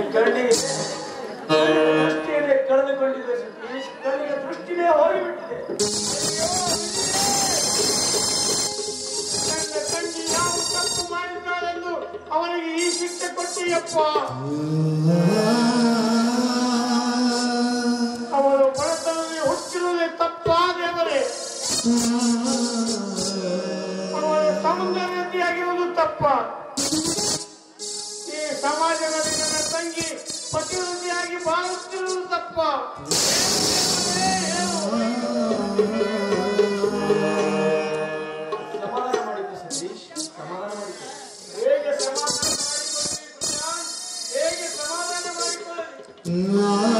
ಕಣ್ಣಿಗೆ ದೃಷ್ಟಿಯನ್ನೇ ಕಳೆದುಕೊಂಡಿದೆ ಸತೀಶ್ ಕಣ್ಣಿಗೆ ದೃಷ್ಟಿನೇ ಹೋಗಿಬಿಟ್ಟಿದೆ ನನ್ನ ತಂಗಿ ಯಾವ ತಪ್ಪು ಮಾಡಿದ್ದಾಳೆಂದು ಅವನಿಗೆ ಈ ಶಿಕ್ಷೆ ಕೊಟ್ಟಿಯಪ್ಪ ಅವನು ಬಡತನದಲ್ಲಿ ಹುಟ್ಟಿರುವುದೇ ತಪ್ಪಾ ದೇವರೇ ಅವನ ಸೌಂದರ್ಯತೆಯಾಗಿರುವುದು ತಪ್ಪ ಈ ಸಮಾಜದಲ್ಲಿ ನನ್ನ ತಂಗಿ ಪತಿವೃತ್ತಿಯಾಗಿ ಬಾಳುತ್ತಿರುವುದು ತಪ್ಪ ಸಮಾಧಾನ ಮಾಡಿದ್ದು ಸತೀಶ್ ಸಮಾಧಾನ ಮಾಡಿದ್ದು ಹೇಗೆ ಸಮಾಧಾನ ಮಾಡಿಕೊಳ್ಳಲಿ ಕೃಷ್ಣ? ಹೇಗೆ ಸಮಾಧಾನ ಮಾಡಿಕೊಳ್ಳಲಿ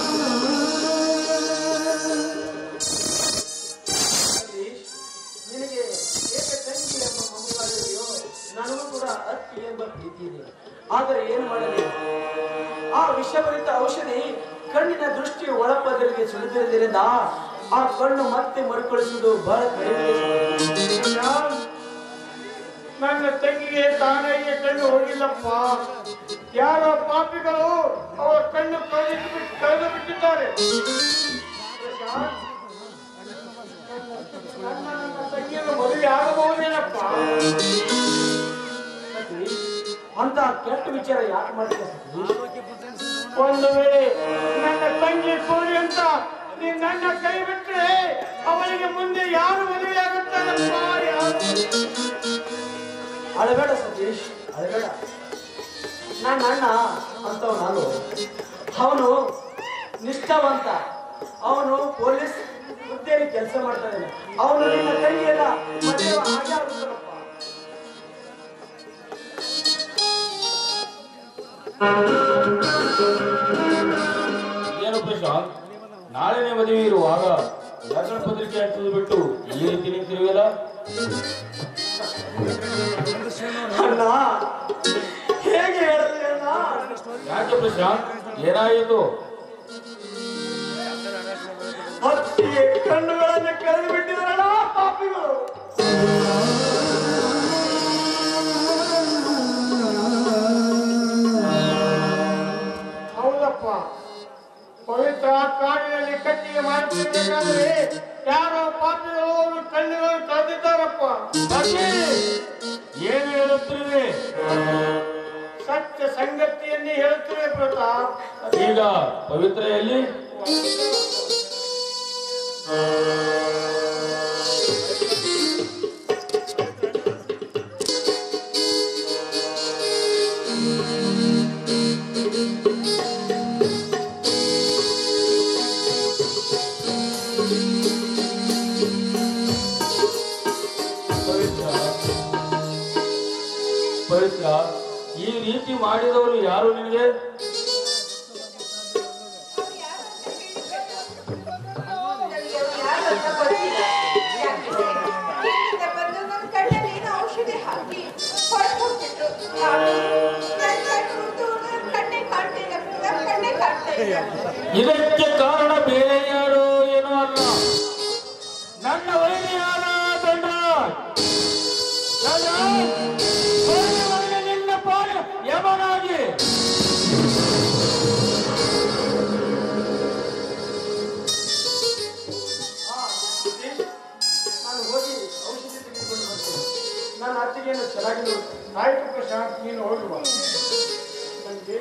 ಸತೀಶ್ ನಿನಗೆ ಏಕ ತಂಗಿ ಎಂಬ ಮಮಕಾರದೆಯೋ ನನಗೂ ಕೂಡ ಅತ್ತಿ ಎಂಬ ಪ್ರೀತಿ ಇದೆ ಆದರೆ ಏನು ಮಾಡಲಿ ಆ ವಿಷಭರಿತ ಔಷಧಿ ಕಣ್ಣಿನ ದೃಷ್ಟಿ ಒಳಪದರಿಗೆ ಸುಳಿದಿರುವುದರಿಂದ ಆ ಕಣ್ಣು ಮತ್ತೆ ಮರುಕಳಿಸುವುದು ಬಹಳ ಕಡಿಮೆ ಇದೆ. ಕೃಷ್ಣ, ನನ್ನ ತಂಗಿಗೆ ತಾನಾಗಿಯೇ ಕಣ್ಣು ಹೋಗಿಲ್ಲಪ್ಪ ಯಾರೋ ಪಾಪಿಗಳು ಅವರ ಕಣ್ಣು ಕಳೆದು ಬಿಟ್ಟು ಕಳೆದು ಬಿಟ್ಟಿದ್ದಾರೆ ಪ್ರಶಾಂತ್, ನನ್ನ ನನ್ನ ತಂಗಿಯನ್ನು ಮದುವೆ ಆಗಬಹುದೇನಪ್ಪ ಸತೀಶ್, ಅಂತ ಕೆಟ್ಟ ವಿಚಾರ ಯಾಕೆ ಮಾಡ್ತೀಯ ಸತೀಶ್ ಒಂದು ವೇಳೆ ನನ್ನ ತಂಗಿ ಕೋರಿ ಅಂತ ನೀನ್ ನನ್ನ ಕೈ ಬಿಟ್ರೆ ಅವಳಿಗೆ ಮುಂದೆ ಯಾರು ಮದುವೆ ಆಗುತ್ತಾರಪ್ಪ ಯಾರು ಅಳಬೇಡ ಸತೀಶ್ ಅಳಬೇಡ ನನ್ನ ಅಣ್ಣ ಅಂತವ್ ನಾನು ಅವನು ನಿಷ್ಠಾವಂತ ಅವನು ಪೊಲೀಸ್ ಹುದ್ದೆಯಲ್ಲಿ ಕೆಲಸ ಮಾಡ್ತಾ ಇದ್ದಾನೆ ಅವನು ನಿನ್ನ ತಂಗಿಯಲ್ಲ ಮದುವೆ ಹಾಗೆ ಆಗುತ್ತಾರಪ್ಪ ಏನು ಪ್ರಶಾಂತ್ ನಾಳೆನೇ ಮದುವೆ ಇರುವಾಗ ಲಗ್ನ ಪತ್ರಿಕೆ ಹಚ್ಚೋದು ಬಿಟ್ಟು ಈ ರೀತಿ ನಿಂತಿರುವಲ್ಲ ಅಣ್ಣ ಹೇಗೆ ಹೇಳಲಿ ಅಣ್ಣ ಯಾಕೆ ಪ್ರಶಾಂತ್ ಏನಾಯಿತು ಹತ್ತಿಗೆ ಕಣ್ಣುಗಳನ್ನು ಕಳೆದು ಬಿಟ್ಟಿದ್ರಣ್ಣ ಪಾಪಿಗಳು ಹೌದಪ್ಪ ಪವಿತ್ರ ಕಾಡಿನಲ್ಲಿ ಕಟ್ಟಿಗೆ ಮಾಡ್ತಿರ್ಬೇಕಾದ್ರೆ ಯಾರೋ ಪಾಪಿಗಳು ಅವರು ಕಣ್ಣುಗಳು ಕಳೆದಿದ್ದಾರಪ್ಪ ಸಖಿ, ಏನು ಹೇಳುತ್ತಿರುವೆ ಸತ್ಯ ಸಂಗತಿಯನ್ನೇ ಹೇಳುತ್ತಿವೆ ಪ್ರತಾಪ್ ಈಗ ಪವಿತ್ರ ಎಲ್ಲಿ ಪವಿತ್ರ ಪವಿತ್ರ ಈ ರೀತಿ ಮಾಡಿದವರು ಯಾರು ನಿನಗೆ ಔಷಧಿ ಹಾಕಿ ಹೊರಟೋಗ್ಬಿಟ್ರು ಕಣ್ಣೆ ಕಾಣ್ತಿಲ್ಲ ಕಣ್ಣೆ ಕಾಣ್ತಾ ಇಲ್ಲ ಇದಕ್ಕೆ ಕಾರಣ ಬೇರೆ ಯಾರು ಏನೂ ಅಲ್ಲ ನನ್ನ ವೈರಿಯಾದ ದಂಡರಾಜ್ ದಂಡರಾಜ್, ಕೊನೆಯವರೆಗೆ ನಿನ್ನ ಪಾಲು ಯಮನಾಗಿ ಹಾ, ಸತೀಶ್, ನಾನು ಹೋಗಿ ಔಷಧಿ ತೆಗೆದುಕೊಂಡು ಬರ್ತೇನೆ ನನ್ನ ಅತ್ತಿಗೆಯನ್ನು ಚೆನ್ನಾಗಿ ನೋಡಿ ಆಯ್ತು ಪ್ರಶಾಂತ್ ನೀನು ಹೋಗಿ ಬಾ ನನಗೆ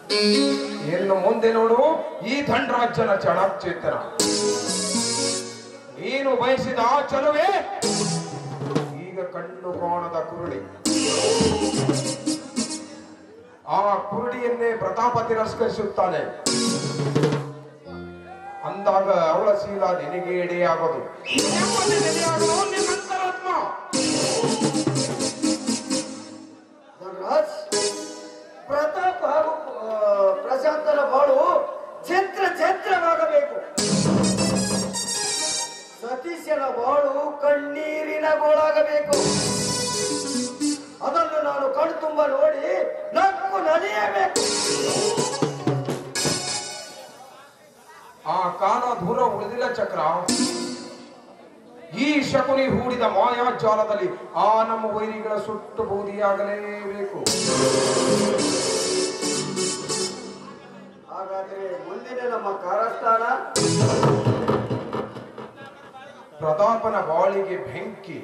ಇನ್ನು ಮುಂದೆ ನೋಡು ಈ ಧನರಾಜನ ಚೇತನ ನೀನು ಬಯಸಿದ ಆ ಚಲುವೆ ಈಗ ಕಣ್ಣು ಕಾಣದ ಕುರುಳಿ ಆ ಕುರುಡಿಯನ್ನೇ ಪ್ರತಾಪ ತಿರಸ್ಕರಿಸುತ್ತಾನೆ ಅಂದಾಗ ಅವಳ ಶೀಲ ನಿನಗೆ ಎಡೆಯಾಗೋದು ನೆಮ್ಮದಿ ನೆಲೆಯಾಗೋದು ನಿನ್ನ ಅಂತರಾತ್ಮ ಧನರಾಜ್ ಪ್ರತಾಪ್ ಹಾಗೂ ಆ, ಪ್ರಶಾಂತರ ಬಾಳು ಛತ್ರ ಛತ್ರವಾಗಬೇಕು ಸತೀಶನ ಬಾಳು ಕಣ್ಣೀರಿನ ಗೋಳಾಗಬೇಕು ಅದನ್ನು ನಾನು ಕಣ್ತುಂಬ ನೋಡಿ ನಕ್ಕು ನಲಿಯಬೇಕು ಆ ಕಾಲ ದೂರ ಉಳಿದಿಲ್ಲ ಚಕ್ರ ಈ ಶಕುನಿ ಹೂಡಿದ ಮಾಯಾಜಾಲದಲ್ಲಿ ಆ ನಮ್ಮ ವೈರಿಗಳ ಸುಟ್ಟು ಬೂದಿಯಾಗಲೇಬೇಕು ಹಾಗಾದ್ರೆ ಮುಂದಿನ ನಮ್ಮ ಕಾರಸ್ಥಾನ ಪ್ರತಾಪನ ಬಾಳಿಗೆ ಬೆಂಕಿ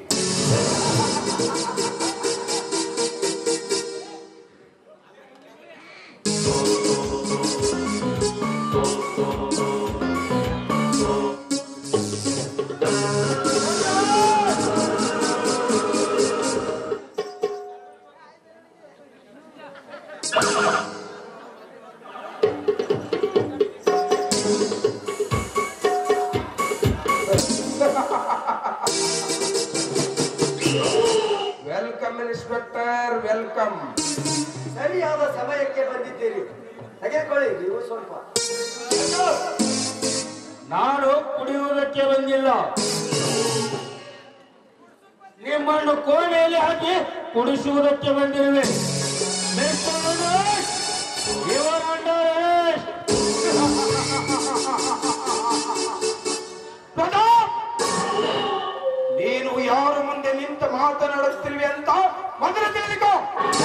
ವೆಲ್ಕಮ್ ಇನ್ಸ್ಪೆಕ್ಟರ್ ವೆಲ್ಕಮ್ ಸರಿಯಾದ ಸಮಯಕ್ಕೆ ಬಂದಿದ್ದೀರಿ ತೆಗೆದುಕೊಳ್ಳಿ ನೀವು ಸ್ವಲ್ಪ ನಾನು ಕುಡಿಯುವುದಕ್ಕೆ ಬಂದಿಲ್ಲ ನಿಮ್ಮನ್ನು ಕೋಣೆಯಲ್ಲಿ ಹಾಕಿ ಕುಡಿಸುವುದಕ್ಕೆ ಬಂದಿರುವೆ Mr. Ramesh, you are under arrest. Pratap ನೀನು ಯಾರ ಮುಂದೆ ನಿಂತು ಮಾತನಾಡುತ್ತಿರುವೆ ಅಂತ ಮೊದಲು ತಿಳಿದುಕೋ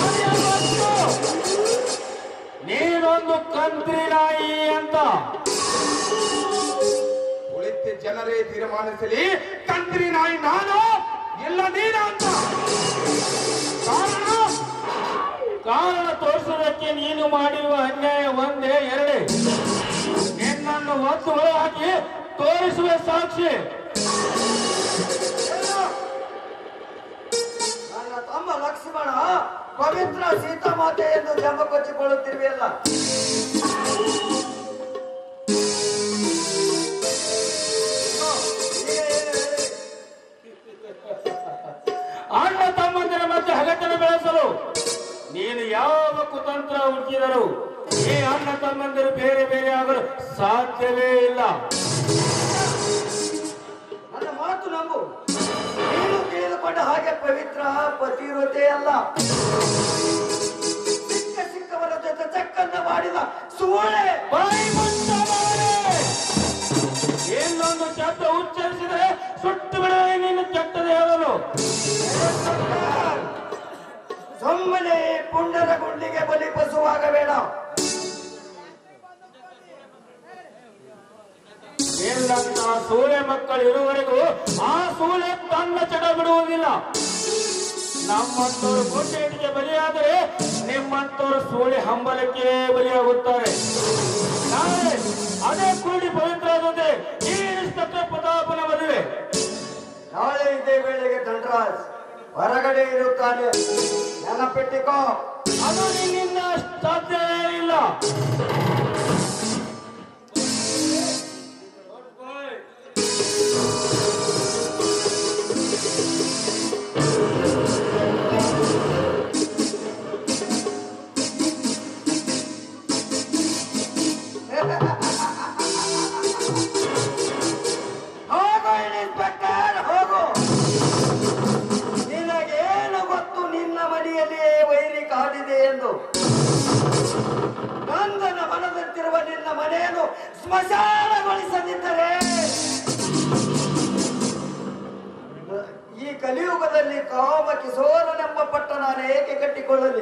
ನೀನೊಂದು ಕಂತ್ರಿ ನಾಯಿ ಅಂತ ಕುಳಿತ ಜನರೇ ತೀರ್ಮಾನಿಸಲಿ ತಂತ್ರಿ ನಾಯಿ ನಾನು ಎಲ್ಲ ನೀನ ಅಂತ ಕಾರಣ ಕಾರಣ ತೋರಿಸುವುದಕ್ಕೆ ನೀನು ಮಾಡಿರುವ ಅನ್ಯಾಯ ಒಂದೇ ಎರಡೇ ನಿನ್ನನ್ನು ಒಂದು ಒಳ ಹಾಕಿ ತೋರಿಸುವ ಸಾಕ್ಷಿ ನನ್ನ ತಮ್ಮ ಲಕ್ಷ್ಮಣ ಪವಿತ್ರ ಸೀತಾಮಾತೆ ಎಂದು ಜಂಬ ಕೊಚ್ಚಿಕೊಳ್ಳುತ್ತಿರುವೆಯಲ್ಲ ಈಗ ಏನು ಹೇಳಿ? ಅಣ್ಣ ತಮ್ಮಂದಿರ ಮಧ್ಯೆ ಹಗತನ ಬೆಳೆಸಲು ನೀನು ಯಾವ ಕುತಂತ್ರ ಹುಡುಕಿದರು ಈ ಅಣ್ಣ ತಮ್ಮಂದಿರು ಬೇರೆ ಬೇರೆ ಆಗಲು ಸಾಧ್ಯವೇ ಇಲ್ಲ ನನ್ನ ಮಾತು ನಂಬು ನೀನು ತಿಳಿದುಕೊಂಡ ಹಾಗೆ ಪವಿತ್ರ ಪತಿವ್ರತೆ ಅಲ್ಲ ಸಿಕ್ಕ ಸಿಕ್ಕವರ ಜೊತೆ ಚಕ್ಕಂದ ಮಾಡಿದ ಸೂಳೆ ಬಾಯಿ ಮುಚ್ಚ ಮಾಡೆ! ಇನ್ನೊಂದು ಶಬ್ದ ಉಚ್ಚರಿಸಿದರೆ ಸುಟ್ಟು ಬಿಡುವೆ ನಿನ್ನ ಕೆಟ್ಟದೆ ಹೇಳಲು ಸುಮ್ಮನೆ ಪುಂಡರ ಗುಂಡಿಗೆ ಬಲಿ ಪಶುವಾಗಬೇಡ ನಿನ್ನಂತ ಸೂಳೆ ಮಕ್ಕಳು ಇರುವವರೆಗೂ ಆ ಸೂಳೆ ತನ್ನ ಚಟ ಬಿಡುವುದಿಲ್ಲ ನಮ್ಮಂತವರು ಗುಂಡೇಟಿಗೆ ಬಲಿಯಾದರೆ ನಿಮ್ಮಂತವರು ಸೂಳೆ ಹಂಬಲಕ್ಕೆ ಬಲಿಯಾಗುತ್ತಾರೆ ನಾಳೆ ಅದೇ ಕೂಡಿ ಪವಿತ್ರ ಜೊತೆ ಈ ಇನ್ಸ್ಪೆಕ್ಟರ್ ಪ್ರತಾಪನ ಮದುವೆ ನಾಳೆ ಇದೇ ವೇಳೆಗೆ ಧನರಾಜ್ ಹೊರಗಡೆ ಇರುತ್ತಾನೆ ನೆನಪಿಟ್ಟಿಕೋ ಅದು ನಿನ್ನಿಂದ ಸಾಧ್ಯವೇ ಇಲ್ಲ ಹೋಗು ಇನ್ಸ್ಪೆಕ್ಟರ್ ಹೋಗು ನಿನಗೇನು ಗೊತ್ತು ನಿನ್ನ ಮನೆಯಲ್ಲಿ ವೈರಿ ಕಾದಿದೆ ಎಂದು ನಂದನ ಮನದಂತಿರುವ ನಿನ್ನ ಮನೆಯನ್ನು ಸ್ಮಶಾನಗೊಳಿಸದಿದ್ದರೆ ಈ ಕಲಿಯುಗದಲ್ಲಿ ಕಾಮ ಕಿಶೋರನೆಂಬ ಪಟ್ಟ ನಾನು ಏಕೆ ಕಟ್ಟಿಕೊಳ್ಳಲಿ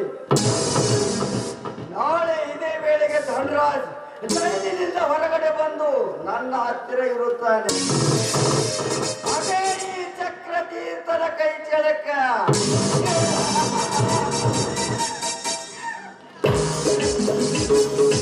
ನಾಳೆ ಇದೇ ವೇಳೆಗೆ ಧನರಾಜ್ ಜೈಲಿನಿಂದ ಹೊರಗಡೆ ಬಂದು ನನ್ನ ಹತ್ತಿರ ಇರುತ್ತಾನೆ ಅದೇ ಈ ಚಕ್ರತೀರ್ಥನ ಕೈ ಚಳಕ ಆ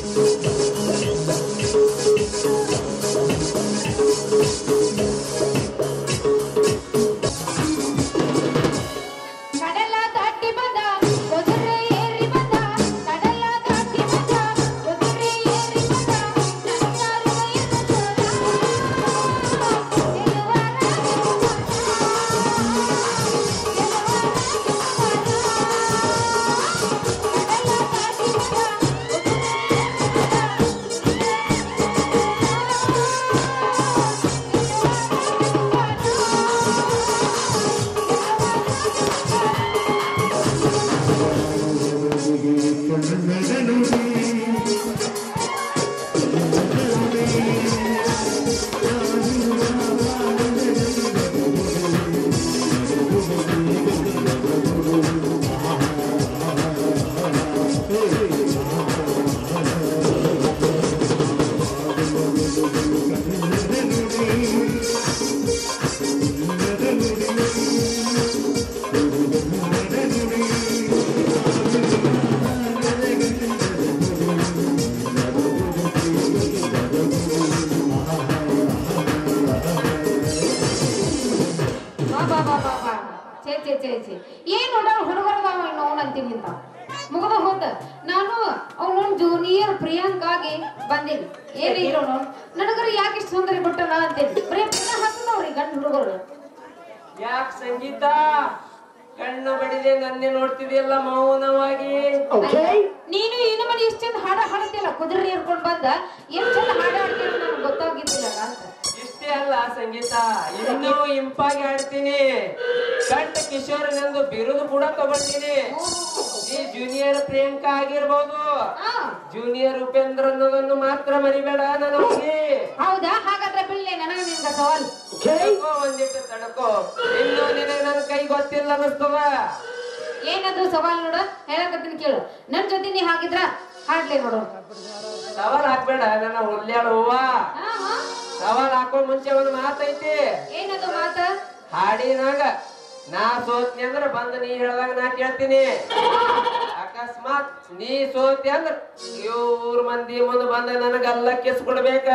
ಪ್ರಿಯಾಂಕಾಗಿ ಬಂದೀನಿ ಏನಿ ನನಗರ ಯಾಕೆ ಇಷ್ಟು ಸುಂದರಿ ಬಿಟ್ಟನ ಅಂತೇಳಿ ಬರೀ ಪುನಃ ಹತ್ತದವ್ರಿ ಗಂಡ ಹುಡುಗರು ಯಾಕ್ ಸಂಗೀತ ಕಣ್ಣು ಬಡಿದೆ ನನ್ನೇ ನೋಡ್ತಿದೆಯಲ್ಲ ಮೌನವಾಗಿ ನೀನು ಇನ್ನು ಮನೆ ಇಷ್ಟು ಚಂದ ಹಾಡ ಹಾಡ್ತಿಲ್ಲ ಕುದುರೆ ಏರ್ಕೊಂಡ್ ಬಂದ ಎಷ್ಟು ಚಂದ ಹಾಡ ಹಾಡ್ತೀರ ನನಗೆ ಗೊತ್ತಾಗಿದ್ದಿಲ್ಲ ಅಂತ ಇಷ್ಟೇ ಅಲ್ಲ ಸಂಗೀತ ಇನ್ನೂ ಇಂಪಾಗಿ ಆಡ್ತೀನಿ ಕಂಠ ಕಿಶೋರನೆಂದು ಬಿರುದು ಕೂಡ ತಗೊಂಡಿನಿ ನೀ ಜೂನಿಯರ್ ಪ್ರಿಯಾಂಕಾ ಆಗಿರ್ಬೋದು ಆ, ಜೂನಿಯರ್ ಉಪೇಂದ್ರ ಅನ್ನೋದನ್ನು ಮಾತ್ರ ಮರಿಬೇಡ ನನ್ನ ಹುಡುಗಿ ಹೌದಾ ಹಾಗಾದ್ರೆ ಬಿಡ್ಲೆ ನನಗ ನಿನ್ಗ ಸವಾಲ್ ತಡ್ಕೋ ಒಂದಿಟ್ಟು ತಡ್ಕೋ ಇನ್ನು ನಿನಗೆ ನನ್ನ ಕೈ ಗೊತ್ತಿಲ್ಲ ಅನ್ನಿಸ್ತದ ಏನದು ಸವಾಲ್ ನೋಡು ಹೇಳಕತ್ತೀನಿ ಕೇಳು ನನ್ ಜೊತೆ ನೀ ಹಾಗಿದ್ರ ಹಾಡ್ಲಿ ನೋಡು ಸವಾಲ್ ಹಾಕ್ಬೇಡ ನನ್ನ ಹುಲ್ಯಾಳ ಹೂವ ಹಾ, ಹಾ. ಸವಾಲ್ ಹಾಕೋ ಮುಂಚೆ ಒಂದು ಮಾತೈತಿ ಏನದು ಮಾತ ಹಾಡಿನಾಗ ನಾ ಸೋತ್ನಿ ಅಂದ್ರ ಬಂದು ನೀ ಹೇಳ್ದಾಗ ನಾ ಕೇಳ್ತೀನಿ ಅಕಸ್ಮಾತ್ ನೀ ಸೋತಿ ಅಂದ್ರ ಇವ್ರ ಮಂದಿ ಮುಂದೆ ಬಂದ ನನಗ ಅಲ್ಲ ಕಿಸ್ ಕೊಡ್ಬೇಕ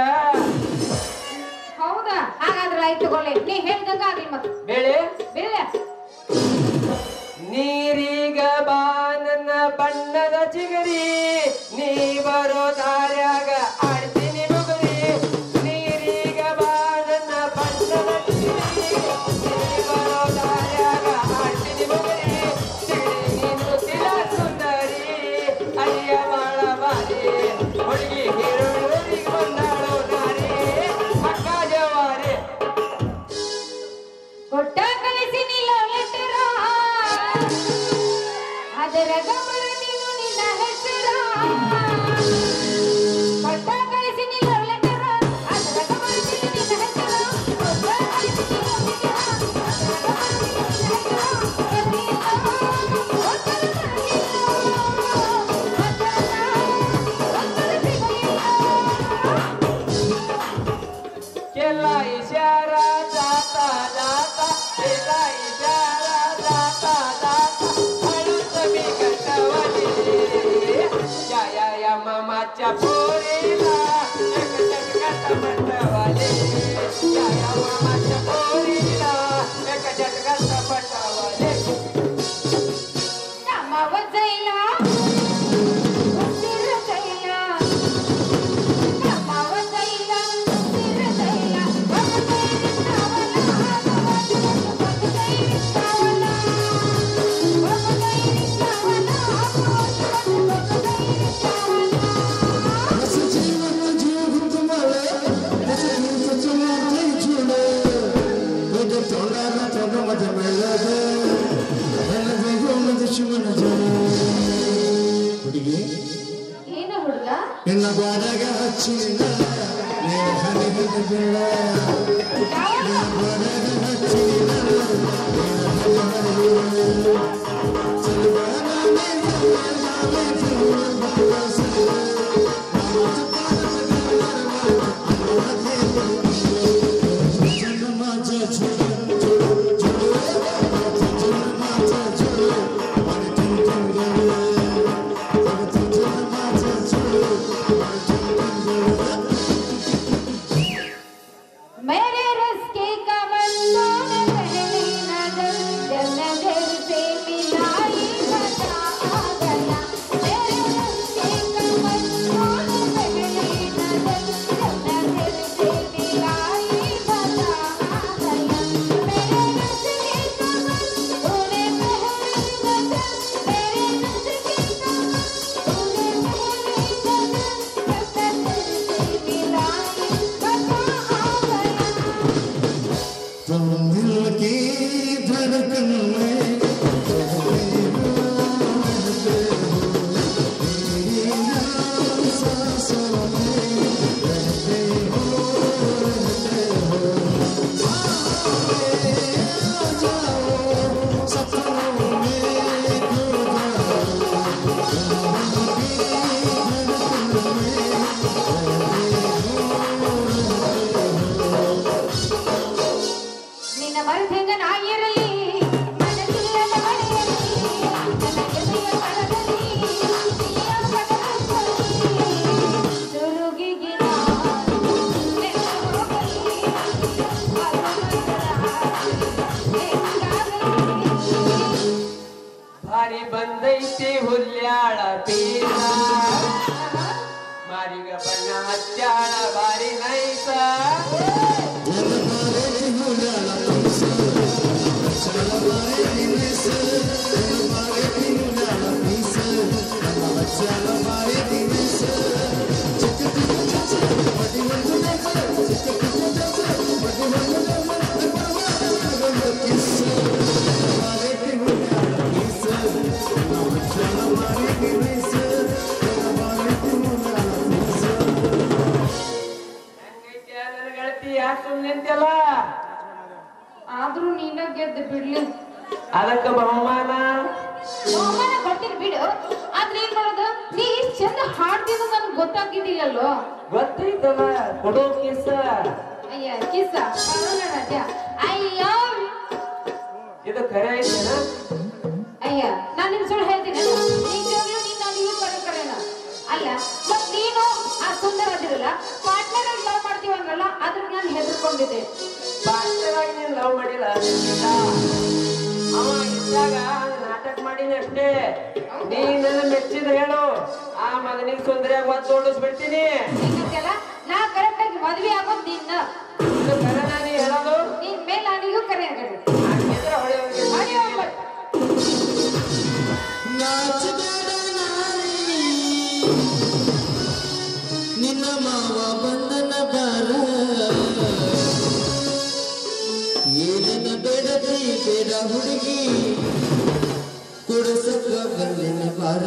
ಹೌದಾ ಹಾಗಾದ್ರೆ ಆಯ್ತು ತಗೊಳ್ಳಿ ನೀ ಹೇಳ್ದಂಗ ಆಗ್ಲಿ ಮತ್ತೆ ಬೇಳೆ ಬೇರೆ ನೀರೀಗ ಬಾ ನನ್ನ ಬಣ್ಣದ ಚಿಗರಿ ನೀ ಬರೋ ದಾರ್ಯಾಗ ಆಡ್ತೀನಿ ಮುಗುರಿ ನೀರೀಗ ಬಾ ನನ್ನ ಬಣ್ಣದ ಚಿಗರಿ ನೀ ಬರೋ ದಾರ್ಯಾಗ ಆಡ್ತೀನಿ ಮುಗುರಿ ತಿಳಿ ನೀನು ತಿಳ ಸುಂದರಿ ಅಯ್ಯ ಬಾಳ ಬಾರಿ ಹುಡುಗಿ ಹಿರುಳಿಗೆ ಬಂದಾಳೋ ನಾರಿ ಅಕ್ಕ ಜವಾರಿ ಕೊಟ್ಟ ಕಳಿಸಿ ನಿಲ್ಲ ಲೆಟರ ಅದರ ಗಮನ ನೀನು ನಿನ್ನ ಹೆಸರ ಕೊಟ್ಟ ಕಳಿಸಿ ನಿಲ್ಲ ಲೆಟರ ಅದರ ಗಮನ ನೀನು ನಿನ್ನ ಹೆಸರ ಕೊಟ್ಟ ಕಳಿಸಿ ನಿಲ್ಲ ಲೆಟರ ಅದರ ಗಮನ ನೀನು ನಿನ್ನ ಹೆಸರ ಎಲ್ಲಿಲ್ಲ ಒತ್ತಡ केला इशारा जाता जाता केला इशारा जाता जाता हळूच मी कटवली या या या मामाच्या पोरीला एक झटकात पटवली या या मामाच्या पोरीला एक झटकात पटवली ನಮ್ಮವ ಜೈಲ ಉಸಿರ ಜೈಲ ನಮ್ಮವ ಜೈಲ ಉಸಿರ ಜೈಲ ಒಬ್ಬ ಕೈಲಿದ್ದವನ ಒಬ್ಬ ಕೈಲಿದ್ದವನ ಒಬ್ಬ ಕೈಲಿದ್ದವನ ಒಬ್ಬ ಕೈಲಿದ್ದವನ ಹುಡುಗಿ ಏನು ಹುಡುಗ ನಿನ್ನ ಬಾಡಗ ಹಚ್ಚಿನ ನೀನು ಹನಿಗಿದ ಬೀಳ ನಿನ್ನ ಬಾಡಗ ಹಚ್ಚಿನ ನೀನು ಹನಿಗಿದ मेरे रस के कमंदों ने पहली नजर जब नजर से मिलाई मजा आ गया मेरे रस के ಯಾರಿಗ ಬಣ್ಣ ಹಚ್ಚಾಳ ಬಾರಿ ನೈಸ ಹೆಂಗೈತೆ ನನ್ನ ಗೆಳತಿ ಯಾಕೆ ಸುಮ್ಮನೆ ನಿಂತಲ್ಲ ಆದ್ರೂ ನೀನ ಗೆದ್ದು ಬಿಡ್ಲಿ ಅದಕ್ಕ ಬಹುಮಾನ ಬಹುಮಾನ ಕೊಡ್ತೀನಿ ಬಿಡು ಆದ್ರೆ ಏನ್ ಮಾಡೋದು ನೀ ಇಷ್ಟ್ ಚಂದ ಹಾಡ್ತಿದ್ದು ನನ್ಗೆ ಗೊತ್ತಾಗಿದ್ದಿಲ್ಲಲ್ಲೋ ಗೊತ್ತೈತಲ್ಲ ಕೊಡೋ ಕಿಸ ಅಯ್ಯ ಕಿಸ್ಸ ಪರವಾಗಿಲ್ಲ ರಾಜ ಅಯ್ಯೋ ಇದು ಖರೆ ಐತೇನ ಅಯ್ಯ ನಾನು ನಿನ್ ಸುಳ್ಳು ಹೇಳ್ತೀನಿ ನಿಜವಾಗ್ಲೂ ನೀನ್ ನನಗೆ ಕರೆ ಕರೆನ ಅಲ್ಲ ಮತ್ ನೀನು ಆ ಸುಂದರ ಅದಿರಲ್ಲ ಪಾರ್ಟ್ನರ್ ಆಗಿ ಲವ್ ಮಾಡ್ತೀವಿ ಅಂದ್ರಲ್ಲ ಅದ್ರ ನಾನು ಹೆದರ್ಕೊಂಡಿದ್ದೆ ಬಾಸ್ಟರಾಗಿ ನೀನ್ ಲವ್ ಮಾಡಿಲ್ಲ ನಿನ್ನ. ಅವ ಇದ್ದಾಗ ನಾಟಕ ಮಾಡೀನಿ ಅಷ್ಟೇ ನೀ ನನ್ನ ಮೆಚ್ಚಿದ್ರೆ ಹೇಳು ಆ ಮಗನಿಗೆ ಸುಂದರಿಯಾಗಿ ಒದ್ದು ಓಡಿಸ್ಬಿಡ್ತೀನಿ ಹೆಂಗಂತೆಲ್ಲ ನಾ ಕರೆಕ್ಟ್ ಆಗಿ ಮದ್ವೆ ಆಗೋದ್ ನಿನ್ನ ಇದು ಖರೆ ನಾನು ಹೇಳೋದು ನಿನ್ ಮೇಲೆ ನನಗೂ ಕರೆ ಆಗಲಿ ಹಾಗಿದ್ರೆ ಹೊಳೆಯವ್ರಿಗೆ ಅಯ್ಯೋ ನಿನ್ನ ಮಾವ ಬಂದನ ಬಾರ ಏನನ ಬೇಡದಿ ಬೇಡ ಹುಡುಗಿ ಕುಡಸಕ ಬಂದಿನ ಬಾರ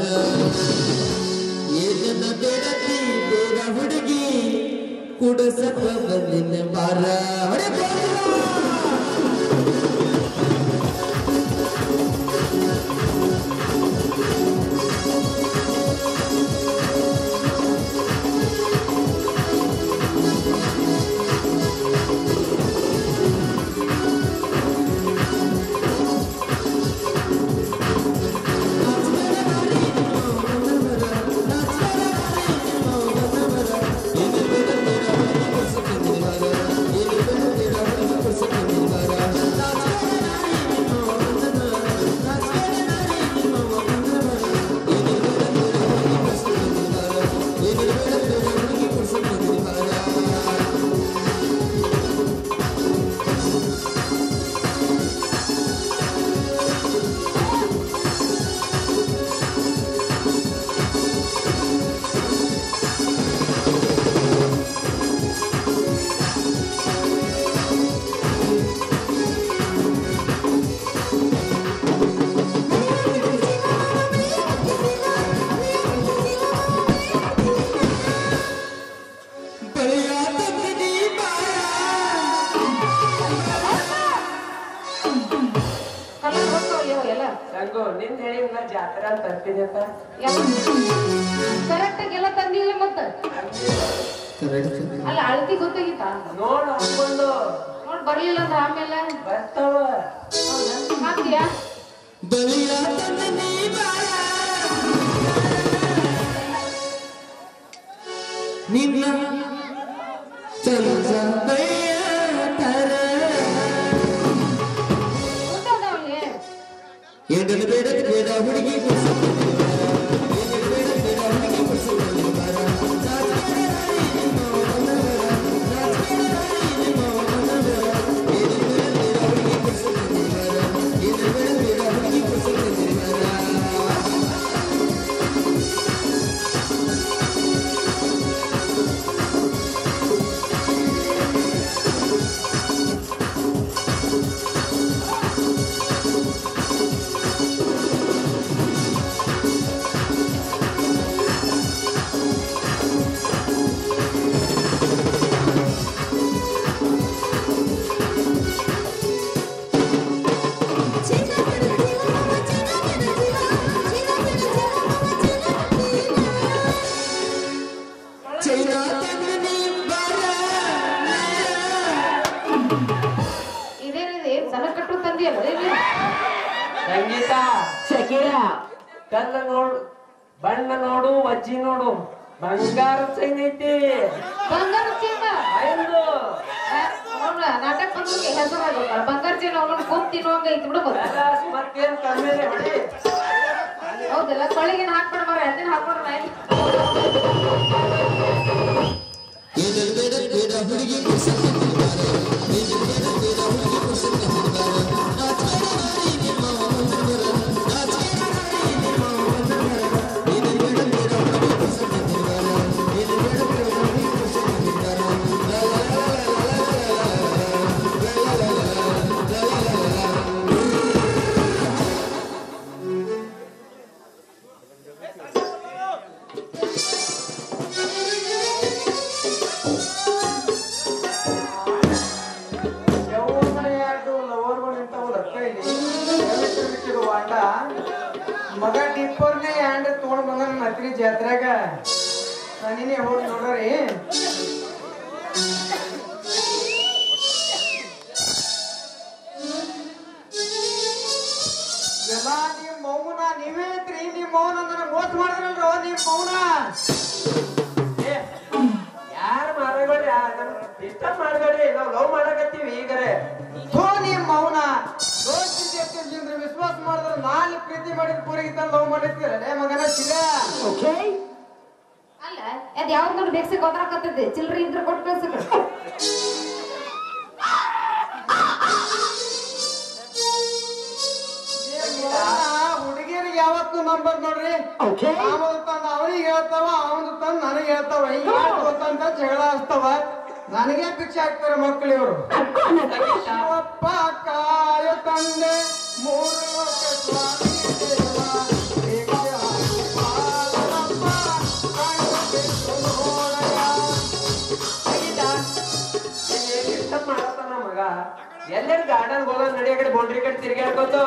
ಏನನ ಬೇಡದಿ ಬೇಡ ಹುಡುಗಿ ಕುಡಸಕ ಬಂದಿನ ಬಾರ ಹೊಡೆ ಬಾರ. ಕಲರ್ ಹೋಗ್ತಾವಲ್ಲ ಎಲ್ಲ ಸಂಗು ನಿನ್ ಹೇಳಿಲ್ಲ ಜಾತ್ರೆ ಅಂತ ತರ್ತೀನಿ ಅಂತ ಕರೆಕ್ಟ್ ಆಗಿ ಎಲ್ಲ ತಂದಿಲ್ಲ ಮತ್ತ ಅಲ್ಲ ಅಳತಿ ಗೊತ್ತಾಗಿತ್ತಾ ನೋಡು ಹಾಕೊಂಡು ನೋಡ್ ಬರ್ಲಿಲ್ಲ ಅಂದ್ರೆ ಆಮೇಲೆ ಬರ್ತಾವ ಹೌದಾ ಹಾಕ್ತೀಯಾ ನಿನ್ನ ಚಂದಯ್ಯ ತರ ಗೊತ್ತಾದವಲ್ಲಿ ಏಡಲು ಬೇಡ ಬೇಡ ಹುಡುಗಿ ಚೈನಾ ತಂಗನಿ ಬಾರ ಇದೇನಿದೆ ದನ ಕಟ್ಟು ತಂದಿಯಲ್ಲ ಇಲ್ಲಿ ಸಂಗೀತ ಶಕೀರ ಕಲ್ಲ ನೋಡು ಬಣ್ಣ ನೋಡು ಅಜ್ಜಿ ನೋಡು ಬಂಗಾರ ಚೈನ್ ಐತಿ ಬಂಗಾರ ಚೀಲ ಐದು ಅವನ ನಾಟಕ ಬಂದ್ರೆ ಹೆಸರಾಗಲ್ಲ ಬಂಗಾರ ಚೀಲ ಅವನನ್ನು ಕೊಂದ್ ತಿನ್ನುವಂಗ ಐತಿ ಬಿಡು ಗೊತ್ತಾ ಕಲಾಸ್ ಮತ್ತೇನ್ ಕಮ್ಮಿ ಹೊಡಿ ಹೌದಲ್ಲ ಕೊಳ್ಳಿಗೆ ಹಾಕ್ಬಿಡ ಮರ ಎತ್ತಿನ ಹಾಕ್ಬಿಡ್ರ ಹುಡುಗಿ ಕುರ್ಸಕ್ಕೆ ಬಂದಾರ ಬೇಡ ಬೇಡ ಬೇಡ ಹುಡುಗಿ ಕುರ್ಸಕ್ಕೆ ಬಂದಾರ ನಾಚಿಕೆರ ನಾರಿ ನಿಮ್ಮ ಬಂದರ ನಾಚಿಕೆರ ನಾರಿ ನಿಮ್ಮ ಬಂದರ ಬೇಡ ಬೇಡ ಬೇಡ ಹುಡುಗಿ ಕುರ್ಸಕ್ಕೆ ಬಂದಾರ ಬೇಡ ಬೇಡ ಬೇಡ ಹುಡುಗಿ ಕುರ್ಸಕ್ಕೆ ಬಂದಾರ ಲಾ ಲಾ ಲಾ ಲಾ ಲಾ ಲಾ ಲಾ ಲಾ ಲಾ ಲಾ ಲಾ ಲಾ ಲಾ ಎರಡು ಲವರ್ಗಳು ನಿಂತಾವಲ್ಲ ಕೈಲಿ ಎದಕ್ಕೆ ಬಿಟ್ಟಿರು ವಾಂಡ ಮಗ ಟಿಪ್ಪರ್ನೇ ಹ್ಯಾಂಡ್ ತಗೊಂಡ್ ಬಂದ ನನ್ನ ಹತ್ರಿ ಜಾತ್ರೆಗ ನಾನಿನೇ ಹೋಗಿ ನೋಡ್ರಿ ಎಲ್ಲ ನಿಮ್ ಮೌನ ನೀವೇ ಐತ್ರಿ ನಿಮ್ ಮೌನ ನನಗೆ ಮೋಸ ಮಾಡಿದ್ರಲ್ರೋ ನಿಮ್ ಮೌನ ಯಾರು ಮಾರಬೇಡಿ ಡಿಸ್ಟರ್ಬ್ ಮಾಡಬೇಡಿ ನಾವು ಲವ್ ಮಾಡಕತ್ತೀವಿ ಈಗರೆ ಥೋ ನಿಮ್ ಮೌನ ದೋಸ್ತಿ ಜೊತೆ ವಿಶ್ವಾಸ ಮಾಡಿದ್ರೆ ನಾಲ್ಕು ಪ್ರೀತಿ ಮಾಡಿದ ಪೂರಿಗೆ ಲವ್ ಮಾಡಿರ್ತೀರಲ್ಲೇ ಮಗನ ಚಿರ ಅಲ್ಲ ಅದ್ ಯಾವ್ದು ನೋಡಿ ಬೇಕ್ಸಕ್ ಹೋದ್ರಾಕತ್ತೈತಿ ಚಿಲ್ರಿ ಇದ್ರೆ ಕೊಟ್ಟು ಕಳ್ಸಕ ಹುಡುಗಿಯರಿಗೆ ಯಾವತ್ತು ನಂಬರ್ ನೋಡ್ರಿ ಆಮದು ತಂದ ಅವನಿಗೆ ಹೇಳ್ತಾವ ಅವನು ತಂದ ನನಗೆ ಹೇಳ್ತಾವ ಹಿಂಗ ಅಂತ ಜಗಳ ಹಚ್ತಾವ ನನಗೆ ಭಿಕ್ಷೆ ಹಾಕ್ತಾರೆ ಮಕ್ಕಳು ಇವರು ಶಿವಪ್ಪ ಕಾಯ ತಂದೆ ಮೂರು ಲೋಕ ಸ್ವಾಮಿ ದೇವ, ಭಿಕ್ಷೆ ಹಾಕಿ ಬಾಳಪ್ಪ, ಕಣ್ಣು ಬಿಟ್ಟು ನೋಡಯ್ಯ. ಡಿಸ್ಟರ್ಬ್ ಮಾಡತ್ತಾನ ಮಗ ಎಲ್ಲೆಲ್ಲಿ ಗಾರ್ಡನ್ ಹೋಗೋದು ನಡಿ ಆ ಕಡೆ ಬೌಂಡ್ರಿ ಕಡೆ ತಿರ್ಗಾಡ್ಕೋತು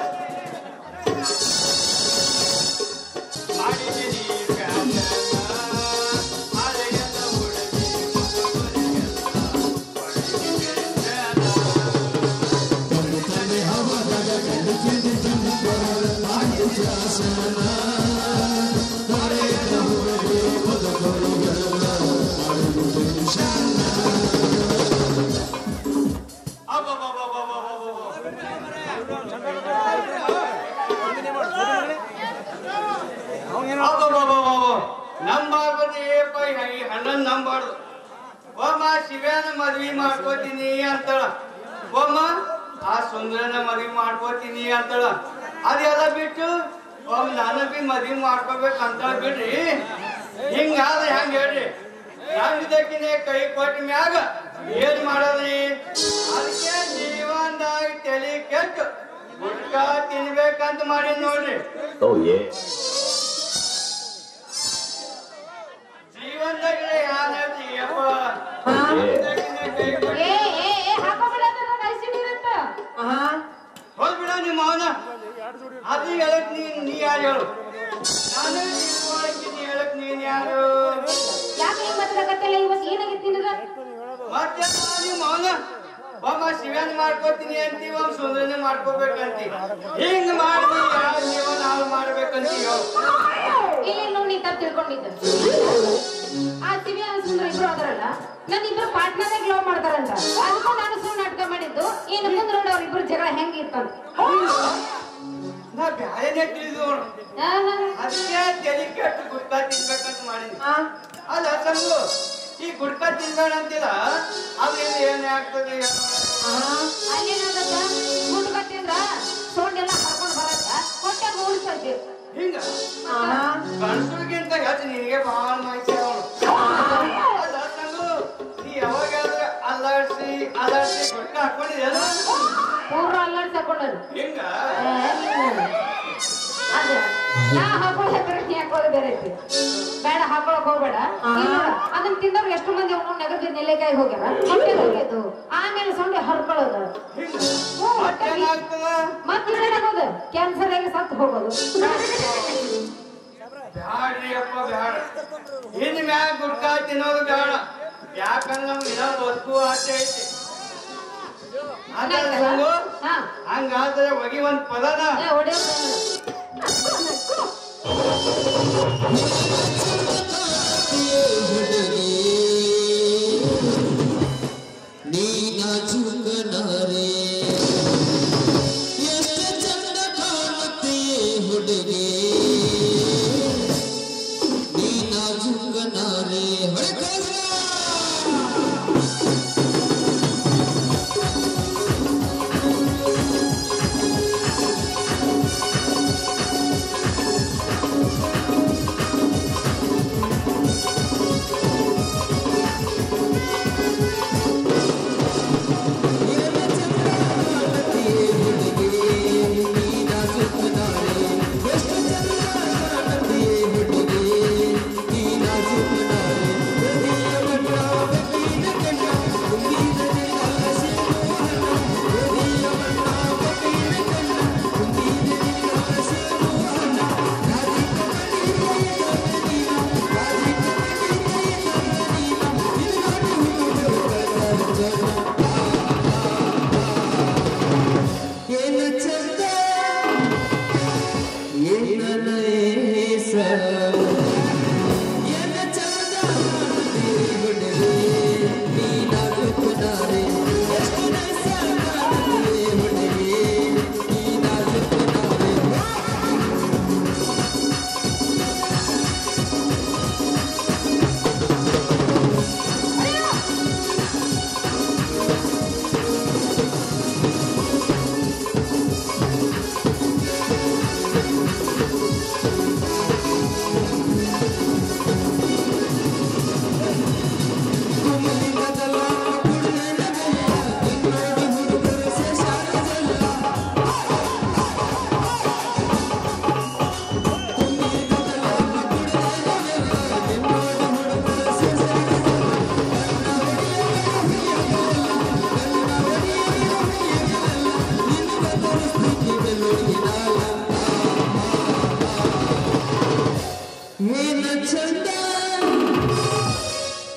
ನಂಬಾರ್ದು ಏಪ ಈ ಹಣ್ಣನ್ ನಂಬಾರ್ದು ಒಮ್ಮ ಶಿವ್ಯಾನ ಮದ್ವಿ ಮಾಡ್ಕೋತೀನಿ ಅಂತಳ ಒಮ್ಮ ಆ ಸುಂದರನ ಮದ್ವಿ ಮಾಡ್ಕೋತೀನಿ ಅಂತಳ ಅದೆಲ್ಲ ಬಿಟ್ಟು ಒಮ್ಮ ನಾನು ಬಿ ಮದ್ವಿ ಮಾಡ್ಕೋಬೇಕಂತ ಬಿಡ್ರಿ ಹಿಂಗಾದ್ರೆ ಹೆಂಗ್ ಹೇಳ್ರಿ ನಂಬಿದಕ್ಕಿನೇ ಕೈ ಕೊಟ್ಟ ಮ್ಯಾಗ ಏನ್ ಮಾಡೋದ್ರಿ ಅದಕ್ಕೆ ಜೀವನದಾಗ ತಲೆ ಕೆಟ್ಟು ಗುಟ್ಕ ತಿನ್ಬೇಕಂತ ಮಾಡಿ ನೋಡ್ರಿ ಜೀವನದಾಗ ಯಾನೈತಿ ಯಪ್ಪ ನಂಬಿದಕ್ಕಿನೇ ಕೈ ಕೊಟ್ಟು ಏ ಏ ಏ ಹಾಕೋಬಿಡೋದು ನನ್ನ ಐಸಿಡಿ ಇರುತ್ತ ಹೋಗ್ಬಿಡ ನಿಮ್ಮ ಅವನ ಅದು ಹೇಳಕ್ ನೀ ನೀ ಯಾರು ಹೇಳು ನಾನು ತಿಳ್ಕೊಳಕ್ಕೆ ನೀ ಹೇಳಕ್ ನೀನ್ ಯಾರು ಯಾಕೆ ಹಿಂಗ್ ಮಾತಾಡಕತ್ತಿಲ್ಲ ಇವತ್ತು ಏನಾಗಿತ್ತು ನಿನಗ ಮತ್ತೆ ನಿಮ್ಮ ಅವನ ಒಬ್ಬ ಶಿವನ್ ಮಾಡ್ಕೋತೀನಿ ಅಂತಿ ಒಬ್ಬ ಸುಂದರನ ಮಾಡ್ಕೋಬೇಕಂತಿ ಹಿಂಗ್ ಮಾಡಿ ಯಾರು ನೀವು ನಾವು ಮಾಡ್ಬೇಕಂತೀಯೋ ಇಲ್ಲಿ ನೋಡಿ ನೀ ತಪ್ಪು ತಿಳ್ಕೊಂಡಿದ್ದ ಆ ದಿವ್ಯ ಸುಂದರ ಇಬ್ರು ಅದರಲ್ಲ ನನ್ನ ಇಬ್ರು ಪಾರ್ಟ್ನರ್ ಲವ್ ಮಾಡ್ತಾರಂತ ಅದಕ್ಕೂ ನಾನು ಸುಳ್ಳು ನಾಟಕ ಮಾಡಿದ್ದು ಏನು ಮುಂದೆ ನೋಡಿ ಅವ್ರ ಇಬ್ರು ಜಗಳ ಹೆಂಗಿತ್ತಂತ ನಾ ಬ್ಯಾಳೆನೆ ತಿಳಿದು ನೋಡು ಆಹಾ. ಅದಕ್ಕೆ ತಲೆ ಕೆಟ್ಟು ಗುಡ್ಕ ತಿನ್ಬೇಕಂತ ಮಾಡೀನಿ ಅಲ್ಲ ಸಂಗು ಈ ಗುಡ್ಕ ತಿನ್ಬೇಡ ಅಂತಿಲ್ಲ ಅದ್ರಿಂದ ಏನ್ ಆಗ್ತದೆ ಏನು? ಅಲ್ಲೇನಾಗತ್ತ ಗುಂಡು ಕಟ್ಟಿಂದ್ರ ಸೋಂಡೆಲ್ಲ ಹರ್ಕೊಂಡ್ ಬರತ್ತ ಹೊಟ್ಟೆ ಉಳಿಸ್ತೈತಿ ಹಿಂಗ ಗಂಡಸರಿಗಿಂತ ಹೆಚ್ಚು ನಿನಗೆ ಬಹಳ ಮಾಹಿತಿ ಅವಳು ಅಲ್ಲ ಸಂಗು ನೀ ಯಾವಾಗಾದ್ರೆ ಅಲ್ಲಾಡ್ಸಿ ಅಲ್ಲಾಡ್ಸಿ ಗುಡ್ಕ ಹಾಕೊಂಡಿದ್ದೇನು ಪೂರ ಅಲ್ಲಾಡ್ಸಿ ಹಾಕೊಂಡದು ಹಿಂಗ ಅದ ನಾ ಹಾಕೊಳ್ಳೋ ಬೇರೆ ನೀ ಹಾಕೊಳ್ಳೋದು ಬೇರೆ ಐತಿ ಬೇಡ ಹಾಕೊಳಕ್ ಹೋಗ್ಬೇಡ ಇಲ್ಲಿ ನೋಡು, ಅದನ್ನ ತಿಂದವ್ರು ಎಷ್ಟು ಮಂದಿ ಅವ್ನು ನೆಗದಿ ನೆಲೆಕಾಯಿ ಹೋಗ್ಯಾರ ಹೊಟ್ಟೆ ಹೋಗ್ಯದು ಆಮೇಲೆ ಸೊಂಡೆ ಹರ್ಕೊಳ್ಳೋದು ಹಿಂಗ ಹ್ಞೂ, ಹೊಟ್ಟೆ ಬಿ- ಮತ್ತೇನಾಗ್ತದ ಮತ್ತೆ ಏನಾಗೋದು ಕ್ಯಾನ್ಸರ್ ಆಗಿ ಸತ್ತು ಹೋಗೋದು ಬ್ಯಾಡ್ರಿ ಅಪ್ಪ ಬ್ಯಾಡ ಇನ್ ಮ್ಯಾಗ ಗುಡ್ಕ ತಿನ್ನೋದು ಬೇಡ ಯಾಕಂದ್ರೆ ನಮ್ಗೆ ಇನ್ನೊಂದು ವಸ್ತು ಆಸೆ ಐತಿ ಅದ ಸಂಗು ಹಾ ಹಂಗಾದ್ರೆ ಒಗಿ ಒಂದ್ ಪದನ ಏ ಹೊಡೆಯೋದು ನೀನಾಚುಕನಾರೆ ಎಷ್ಟು ಚಂದ ಕಾಣುತ್ತೀಯೇ ಹುಡುಗಿ ನೀನಾಚುಕನಾರೆ ಹೊರಕೋದ್ರ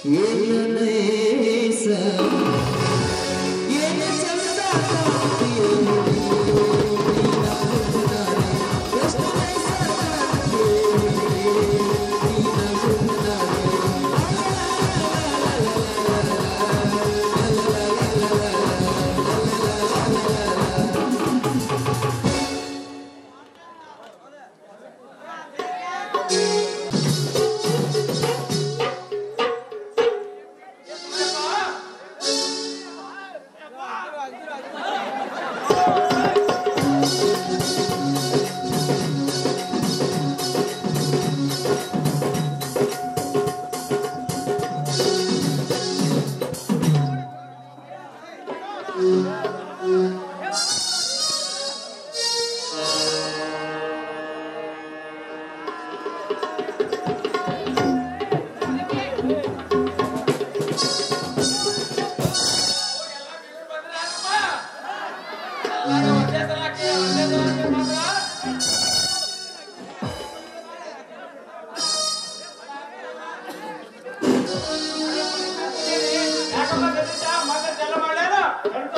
ಏನಲೇಸ ಏನ ಚಂದ ಕಾಣ್ತೀಯೋ ನೀನಾಗುತ್ತಾನೆ ಎಷ್ಟು ನೈಸ ಕಾಣ್ತೀಯೋ ನೀನಾಗುತ್ತಾನೆ ಯಾಕಪ್ಪ ಗತಿಸ ಮಗ ಚೆಲ್ಲ ಮಾಡ್ಯಾರ ಎಂತ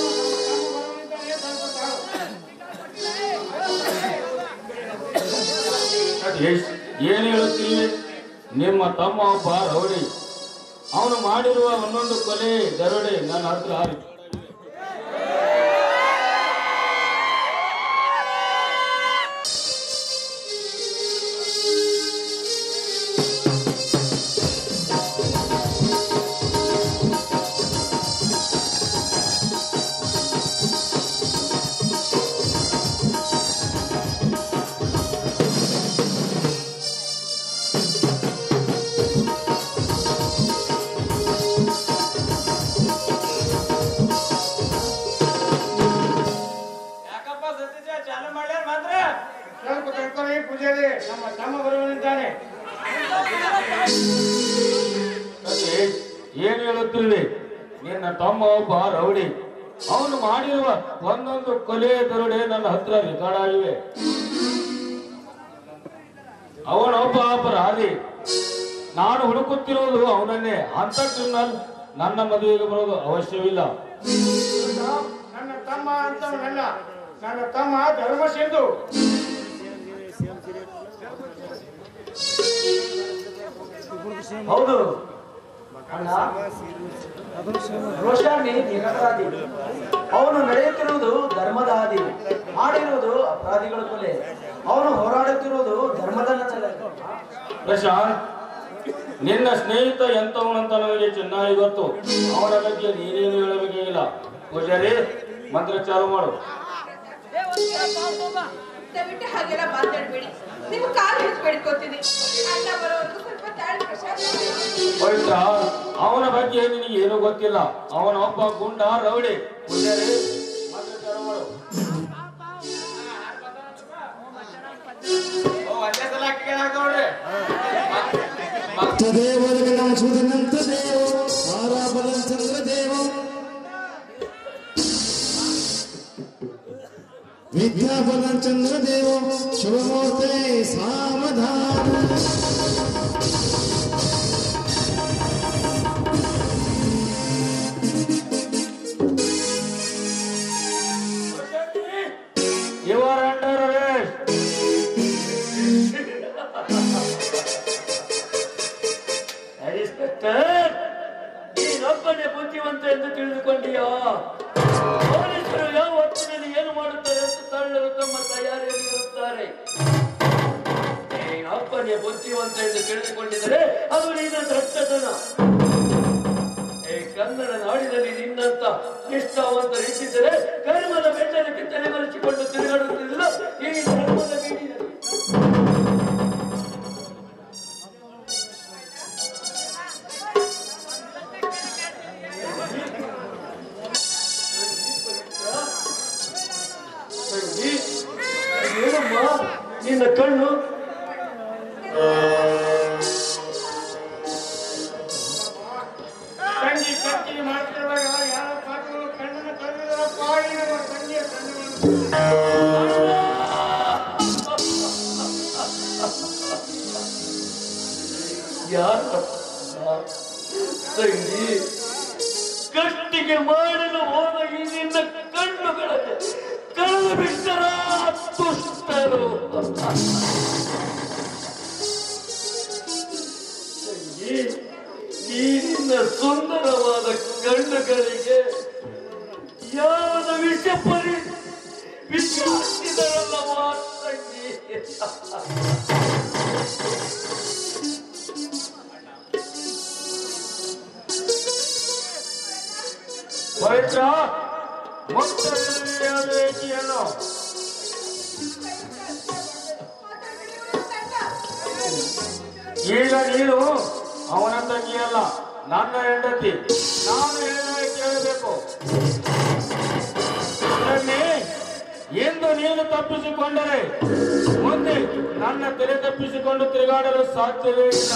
ಎಷ್ಟ್- ಏನ್ ಹೇಳುತ್ತೀವಿ ನಿಮ್ಮ ತಮ್ಮ ಒಬ್ಬ ರೌಡಿ ಅವನು ಮಾಡಿರುವ ಒಂದೊಂದು ಕೊಲೆ ದರೋಡೆ ನನ್ನ ಹತ್ರ ಆರಿ ಯಾಕಪ್ಪ ಸತೀಶ ಚಾಲು ಮಾಡ್ಯಾರ ಮಾತ್ರ ಸ್ವಲ್ಪ ತಡ್ಕೊಳ್ಳಿ ಪೂಜಾರಿ ನಮ್ಮ ತಮ್ಮ ಬರುವನಿದ್ದಾನೆ ಸತೀಶ್, ಏನ್ ಹೇಳುತ್ತೀವಿ ನಿನ್ನ ತಮ್ಮ ಒಬ್ಬ ರೌಡಿ ಅವನು ಮಾಡಿರುವ ಒಂದೊಂದು ಕೊಲೆ ದರೋಡೆ ನನ್ನ ಹತ್ರ ರೆಕಾರ್ಡ್ ಆಗಿವೆ ಅವನೊಬ್ಬ ಅಪರಾಧಿ ನಾನು ಹುಡುಕುತ್ತಿರುವುದು ಅವನನ್ನೇ ಅಂತ ಕ್ರಿಮಿನಲ್ ನನ್ನ ಮದುವೆಗೆ ಬರೋದು ಅವಶ್ಯವಿಲ್ಲ ನನ್ನ ತಮ್ಮ ಅಂತವನಲ್ಲ ನನ್ನ ತಮ್ಮ ಧರ್ಮ ಸಿಂಧು ಹೌದು ಅಣ್ಣ ರೋಷಾಣಿ ನಿರಪರಾಧಿ ಅವನು ನಡೆಯುತ್ತಿರುವುದು ಧರ್ಮದ ಹಾದಿ ಮಾಡಿರುವುದು ಅಪರಾಧಿಗಳ ಕೊಲೆ ಅವನು ಹೋರಾಡುತ್ತಿರುವುದು ಧರ್ಮದ ನೆಲೆ. ಪ್ರಶಾಂತ್ ನಿನ್ನ ಸ್ನೇಹಿತ ಎಂತವನಂತ ನನಗೆ ಚೆನ್ನಾಗಿ ಗೊತ್ತು ಅವನ ಬಗ್ಗೆ ನೀನೇನು ಹೇಳಬೇಕಾಗಿಲ್ಲ ಪೂಜಾರಿ ಮಂತ್ರ ಚಾಲು ಮಾಡು ದಯವಿಟ್ಟು ಹಾಗೆಲ್ಲ ಮಾತಾಡ್ಬೇಡಿ ನಿಮ್ಮ ಕಾಲು ಹಿಡಿದು ಬೇಡ್ಕೋತೀನಿ ಅಣ್ಣ ಬರೋವರೆಗೂ ಸ್ವಲ್ಪ ತಾಳಿ ಪ್ರಸಾದ ಪವಿತ್ರ ಅವನ ಬಗ್ಗೆ ನಿನಗೆ ಏನು ಗೊತ್ತಿಲ್ಲ ಅವನ ಒಬ್ಬ ಗುಂಡ ರೌಡಿ ಪೂಜಾರಿ ಮಂತ್ರ ಚಾಲು ಮಾಡು ಓ ಒಂದೇ ಸಲ ಕೇಳಾಕ ನೋಡ್ರಿ ತದೇವ ಜಗನ್ನಾಥ ಸೂರ್ಯನಂತ ದೇವ ತಾರಾಬಲಂ ಚಂದ್ರದೇವ ವಿದ್ಯಾಬಲಂ ಚಂದ್ರದೇವ ಶುಭಮೂರ್ತೆ ಸಾವಧಾನ You are under arrest. Inspector ನೀನೊಬ್ಬನೇ ಬುದ್ಧಿವಂತ ಎಂದು ತಿಳಿದುಕೊಂಡಿಯಾ ಪೊಲೀಸರು ಯಾವ ಹೊತ್ತಿನಲ್ಲಿ ಏನು ಮಾಡುತ್ತಾರೆ ಅಂತ ತಳ್ಳಲು ತಮ್ಮ ತಯಾರಿಯಲ್ಲಿ ಇರುತ್ತಾರೆ ನೀನೊಬ್ಬನೇ ಬುದ್ಧಿವಂತ ಎಂದು ತಿಳಿದುಕೊಂಡಿದ್ದರೆ ಅದು ನಿನ್ನ ದಟ್ಟತನ ಈ ಕನ್ನಡ ನಾಡಿನಲ್ಲಿ ನಿನ್ನಂತ ನಿಷ್ಠಾವಂತರಿದ್ದರೆ ಕರ್ಮದ ಬೆಟ್ಟಕ್ಕೆ ತಲೆ ಮರೆಸಿಕೊಂಡು ತಿರುಗಾಡುತ್ತಿಲ್ಲ ಈ ಧರ್ಮದ ಬೀಡಿನಲ್ಲಿ ತಂಗಿ, ಏನಮ್ಮ ನಿನ್ನ ಕಣ್ಣು ತಂಗಿ ಕತ್ತಿಗೆ ಮಾಡ್ತಿರುವಾಗ ಯಾರ ಪಾಠಗಳು ಕಣ್ಣನ್ನು ಕರೆದಿದ್ದಾರಪ್ಪ ಈ ನಮ್ಮ ತಂಗಿಯ ಕಣ್ಣುಗಳನ್ನು ಯಾರು ತಂಗಿ ಕಟ್ಟಿಗೆ ಮಾಡಲು ಹೋದ ಈ ನಿನ್ನ ಕಣ್ಣುಗಳಲ್ಲಿ ಕಳೆದು ಬಿಟ್ಟರ ದುಷ್ಟರು ತಂಗಿ ಈ ನಿನ್ನ ಸುಂದರವಾದ ಕಣ್ಣುಗಳಿಗೆ ಯಾವದ ವಿಷ ಪರಿ ವಿಷ ಹಾಕಿದರಲ್ಲವಾ ತಂಗಿ ಪವಿತ್ರ ಮುಕ್ತದಲ್ಲಿ ವೇದಿಯನ್ನು ಈಗ ನೀನು ಅವನ ತಂಗಿಯಲ್ಲ ನನ್ನ ಹೆಂಡತಿ ನಾನು ಹೇಳಿದಾಗ ಕೇಳಬೇಕು ತಂಗಿ, ಎಂದು ನೀನು ತಪ್ಪಿಸಿಕೊಂಡರೆ ಮುಂದೆ ನನ್ನ ತಲೆ ತಪ್ಪಿಸಿಕೊಂಡು ತಿರುಗಾಡಲು ಸಾಧ್ಯವೇ ಇಲ್ಲ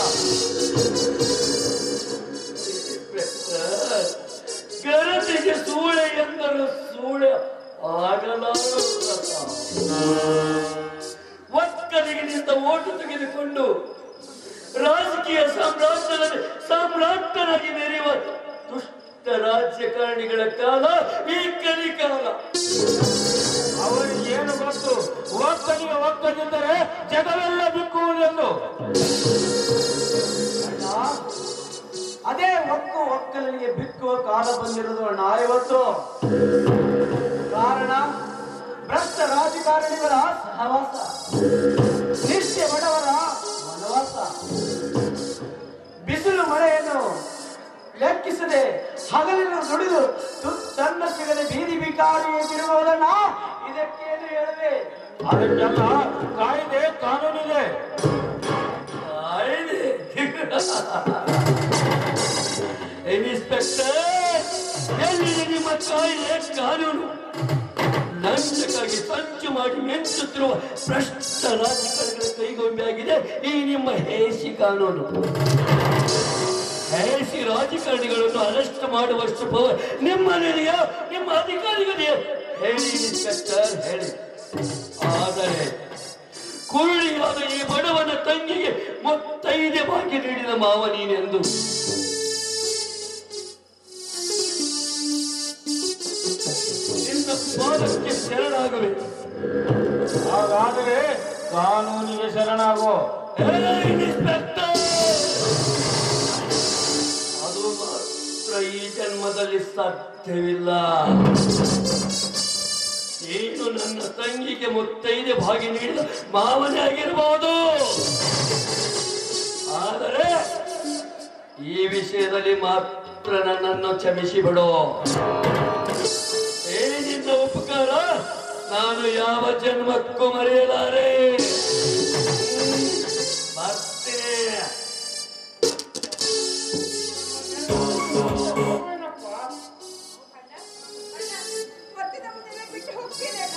ಗರತಿಗೆ ಸೂಳೆ ಎಂದರು ಸೂಳೆ ಆಗಲಾರದು ಒಕ್ಕಲಿಗೆ ನಿಂತ ಓಟು ತೆಗೆದುಕೊಂಡು ರಾಜಕೀಯ ಸಾಮ್ರಾಜ್ಯದಲ್ಲಿ ಸಾಮ್ರಾಜ್ಯನಾಗಿ ಮೆರೆಯುವ ದುಷ್ಟ ರಾಜ್ಯಕಾರಣಿಗಳ ಕಾಲ ಈ ಕಲಿಕಾಲ ಅವರಿಗೆ ಏನು ಗೊತ್ತು ಒಕ್ಕಲಿಗೆ ಒಕ್ಕದಿದ್ದರೆ ಜಗವೆಲ್ಲ ಬಿಕ್ಕುವುದೆಂದು ಅಣ್ಣ, ಅದೇ ಒಕ್ಕು ಒಕ್ಕಲಿಗೆ ಬಿಕ್ಕುವ ಕಾಲ ಬಂದಿರೋದು ಅಣ್ಣ ಇವತ್ತು ಕಾರಣ ಭ್ರಷ್ಟ ರಾಜಕಾರಣಿಗಳ ಸಹವಾಸ ನಿತ್ಯ ಬಡವರ ವನವಾಸ ಬಿಸಿಲು ಮಳೆಯನ್ನು ಲೆಕ್ಕಿಸದೆ ಹಗಲಿನ ದುಡಿದು ತನ್ನ ಸಿಗದೆ ಬೀದಿ ಬಿಕಾರಿಯಾಗಿರುವುದನ್ನ ಇದಕ್ಕೇನು ಹೇಳುವೆ ಅದಕ್ಕೆಲ್ಲ ಕಾಯ್ದೆ ಕಾನೂನಿದೆ ಆಯ್ದೆ. ಇನ್ಸ್ಪೆಕ್ಟರ್ ಎಲ್ಲಿದೆ ನಿಮ್ಮ ಕಾಯಿಲೆ ಕಾನೂನು ಲಂಚಕ್ಕಾಗಿ ಸಂಚು ಮಾಡಿ ಮೆಚ್ಚುತ್ತಿರುವ ಭ್ರಷ್ಟ ರಾಜಕಾರಣಿಗಳ ಕೈಗೊಂಬೆಯಾಗಿದೆ ಈ ನಿಮ್ಮ ಹೇಸಿ ಕಾನೂನು ಹೇಸಿ ರಾಜಕಾರಣಿಗಳನ್ನು ಅರೆಸ್ಟ್ ಮಾಡುವಷ್ಟು ಪವರ್ ನಿಮ್ಮಲ್ಲಿದೆಯಾ ನಿಮ್ಮ ಅಧಿಕಾರಿಗಳಿದೆಯಾ ಹೇಳಿ ಇನ್ಸ್ಪೆಕ್ಟರ್ ಹೇಳಿ ಆದರೆ ಕುರುಳಿಯಾದ ಈ ಬಡವನ ತಂಗಿಗೆ ಮುತ್ತೈದೆ ಭಾಗ್ಯ ನೀಡಿದ ಮಾವ ನೀನೆಂದು ನಿನ್ನ ಪಾದಕ್ಕೆ ಶರಣಾಗುವೆ ಹಾಗಾದರೆ ಕಾನೂನಿಗೆ ಶರಣಾಗೋ ಹೇ ಇನ್ಸ್ಪೆಕ್ಟರ್! ಅದು ಮಾತ್ರ ಈ ಜನ್ಮದಲ್ಲಿ ಸಾಧ್ಯವಿಲ್ಲ ನೀನು ನನ್ನ ತಂಗಿಗೆ ಮುತ್ತೈದೆ ಭಾಗಿ ನೀಡಿದ ಮಾವನೇ ಆಗಿರಬಹುದು ಆದರೆ ಈ ವಿಷಯದಲ್ಲಿ ಮಾತ್ರ ನನ್ನನ್ನು ಕ್ಷಮಿಸಿ ಬಿಡು ಏ ನಿನ್ನ ಉಪಕಾರ ನಾನು ಯಾವ ಜನ್ಮಕ್ಕೂ ಮರೆಯಲಾರೆ ಬರ್ತೀನಿ ಮತ್ತೆ ನಮ್ಮನ್ನೆಲ್ಲ ಬಿಟ್ಟು ಹೋಗ್ತೀರಲ್ಲ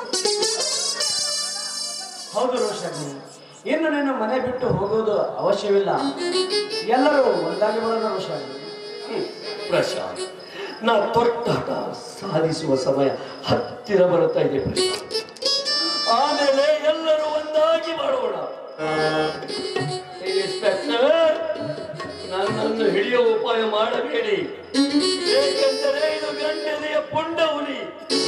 ಹೌದು ರೋಷನಿ ಇನ್ನು ನಿನ್ನ ಮನೆ ಬಿಟ್ಟು ಹೋಗುವುದು ಅವಶ್ಯವಿಲ್ಲ ಎಲ್ಲರೂ ಒಂದಾಗಿ ಬರೋಣ ರೋಷನಿ ಪ್ರಶಾಂತ್ ನಾ ತೊಟ್ಟಾಟ ಸಾಧಿಸುವ ಸಮಯ ಹತ್ತಿರ ಬರುತ್ತಾ ಇದೆ ಪ್ರಶಾಂತ್ ಆಮೇಲೆ ಎಲ್ಲರೂ ಒಂದಾಗಿ ಮಾಡೋಣ ಇನ್ಸ್ಪೆಕ್ಟರ್ ನನ್ನನ್ನು ಹಿಡಿಯುವ ಉಪಾಯ ಮಾಡಬೇಡಿ ಏಕೆಂದರೆ ಇದು ಗಂಡನೆಯ ಪುಂಡ ಹುಲಿ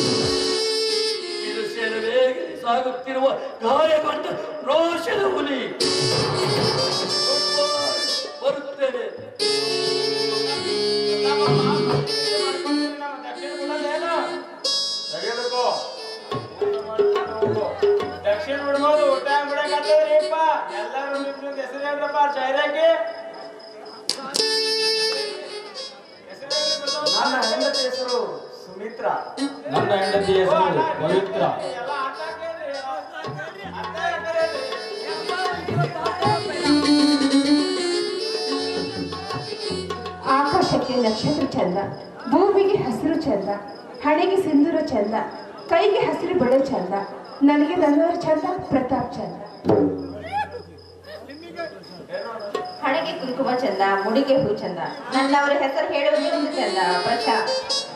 ಇದು ಸೆರವೇಗ ಸಾಗುತ್ತಿರುವ ಗಾಯಗೊಂಡ ರೋಷದ ಹುಲಿ ಬರುತ್ತೇನೆ ತೆಗೆದುಕೋ ದಕ್ಷಿಣ ಬಿಡ್ಬೋದು ಊಟ ಬಿಡಕತ್ತದ್ರಿಪ್ಪ ಎಲ್ಲರೂ ನಿಮ್ ನಿಮ್ ಹೆಸರು ಹೇಳ್ರಪ್ಪ ಚೈರಾಕಿ ನನ್ನ ಹೆಂಡತಿ ಹೆಸರು ಸುಮಿತ್ರ ನನ್ನ ಹೆಂಡತಿ ಹೆಸರು ಪವಿತ್ರ ಆಕಾಶಕ್ಕೆ ನಕ್ಷತ್ರ ಚಂದ ಭೂಮಿಗೆ ಹಸಿರು ಚಂದ ಹಣೆಗೆ ಸಿಂಧೂರ ಚಂದ ಕೈಗೆ ಹಸಿರು ಬಳೆ ಚಂದ ನನಗೆ ನನ್ನವರ ಚಂದ ಪ್ರತಾಪ್ ಚಂದ ಹಣೆಗೆ ಕುಂಕುಮ ಚಂದ ಮುಡಿಗೆ ಹೂ ಚಂದ ನನ್ನವರ ಹೆಸರು ಹೇಳುವುದೇ ಒಂದು ಚಂದ ಪ್ರಶಾಂತ್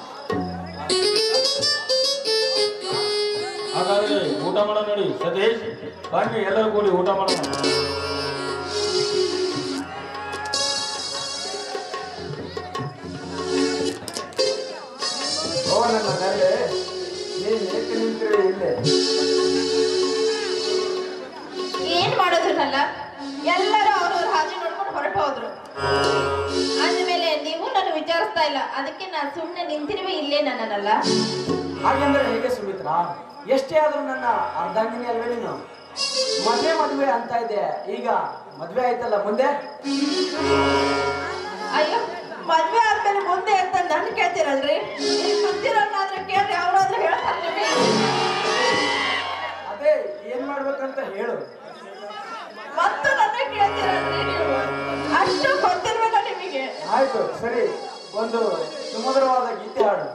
ಹಾಗಾದ್ರೆ ಊಟ ಮಾಡೋ ನೋಡಿ ಸತೀಶ್ ಬನ್ನಿ ಎಲ್ಲರೂ ಕೂಡಿ ಊಟ ಮಾಡೋಣ ನನ್ನ ಮೇಲೆ ನೀನ್ ಏಕೆ ನಿಂತಿರಿ ಇಲ್ಲೇ ಏನ್ ಮಾಡೋದ್ರಲ್ಲ ಎಲ್ಲರೂ ಅವ್ರವ್ರ ಹಾದಿ ನೋಡ್ಕೊಂಡು ಹೊರಟು ಹೋದ್ರು ಅಂದ್ಮೇಲೆ ನೀವು ನನ್ನ ವಿಚಾರಿಸ್ತಾ ಇಲ್ಲ ಅದಕ್ಕೆ ನಾನು ಸುಮ್ಮನೆ ನಿಂತಿರುವೆ ಇಲ್ಲೇ ನನ್ನಲ್ಲ ಹಾಗೆಂದ್ರೆ ಹೇಗೆ ಸುಮಿತ್ರಾ ಎಷ್ಟೇ ಆದ್ರೂ ನನ್ನ ಅರ್ಧಾಂಗಿನಿ ಅಲ್ವೇ ನೀನು ಮದ್ವೆ ಮದ್ವೆ ಅಂತ ಇದೆ ಈಗ ಮದ್ವೆ ಆಯ್ತಲ್ಲ ಮುಂದೆ ಅಯ್ಯೋ ಮದ್ವೆ ಆದ್ಮೇಲೆ ಮುಂದೆ ಅಂತ ನನ್ ಕೇಳ್ತೀರಲ್ರಿ ನೀವು ಗೊತ್ತಿರೋನಾದ್ರೆ ಕೇಳ್ರಿ ಅವ್ರಾದ್ರೂ ಹೇಳ್ತಾರೆ ನಿಮಗೆ. ಅದೇ ಏನ್ ಮಾಡ್ಬೇಕಂತ ಹೇಳು ಮತ್ತು ನನ್ನ ಕೇಳ್ತೀರಲ್ರಿ ನೀವು ಅಷ್ಟು ಗೊತ್ತಿರ್ಬೇಕ ನಿಮಗೆ ಆಯ್ತು ಸರಿ ಒಂದು ಸುಮಧುರವಾದ ಗೀತೆ ಹಾಡು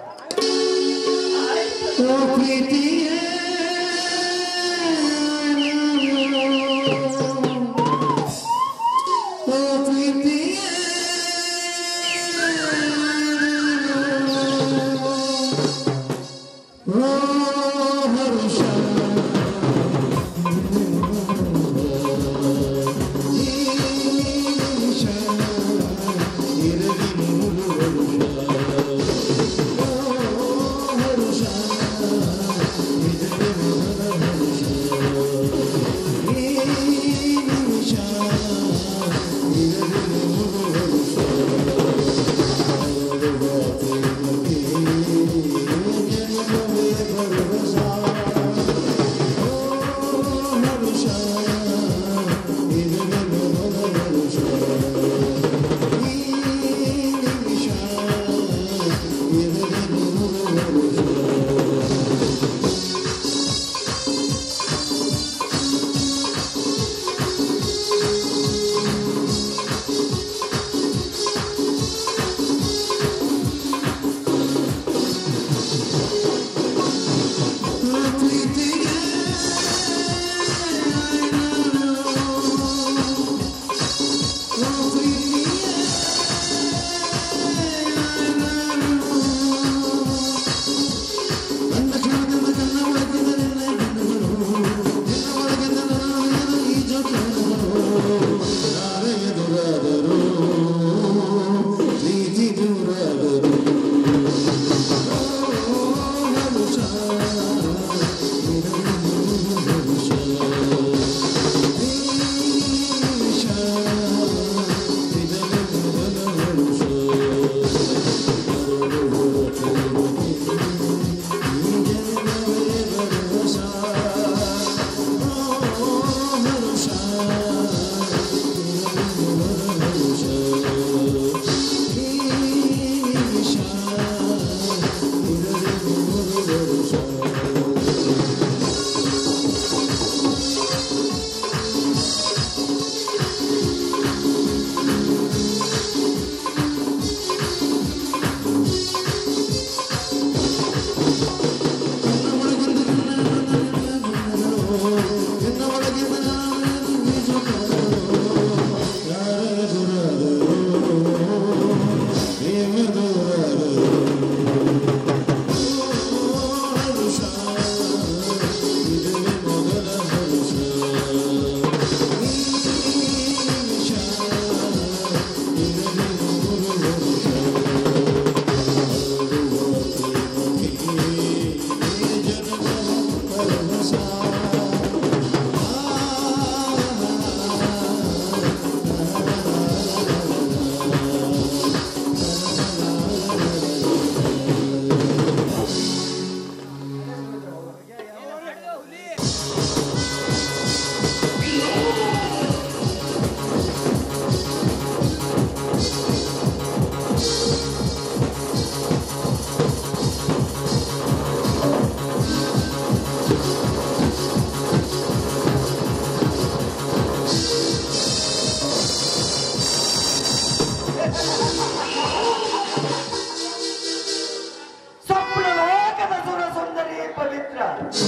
ಸ್ವಪ್ನ ಲೋಕದ ಸುರ ಸುಂದರಿ ಪವಿತ್ರ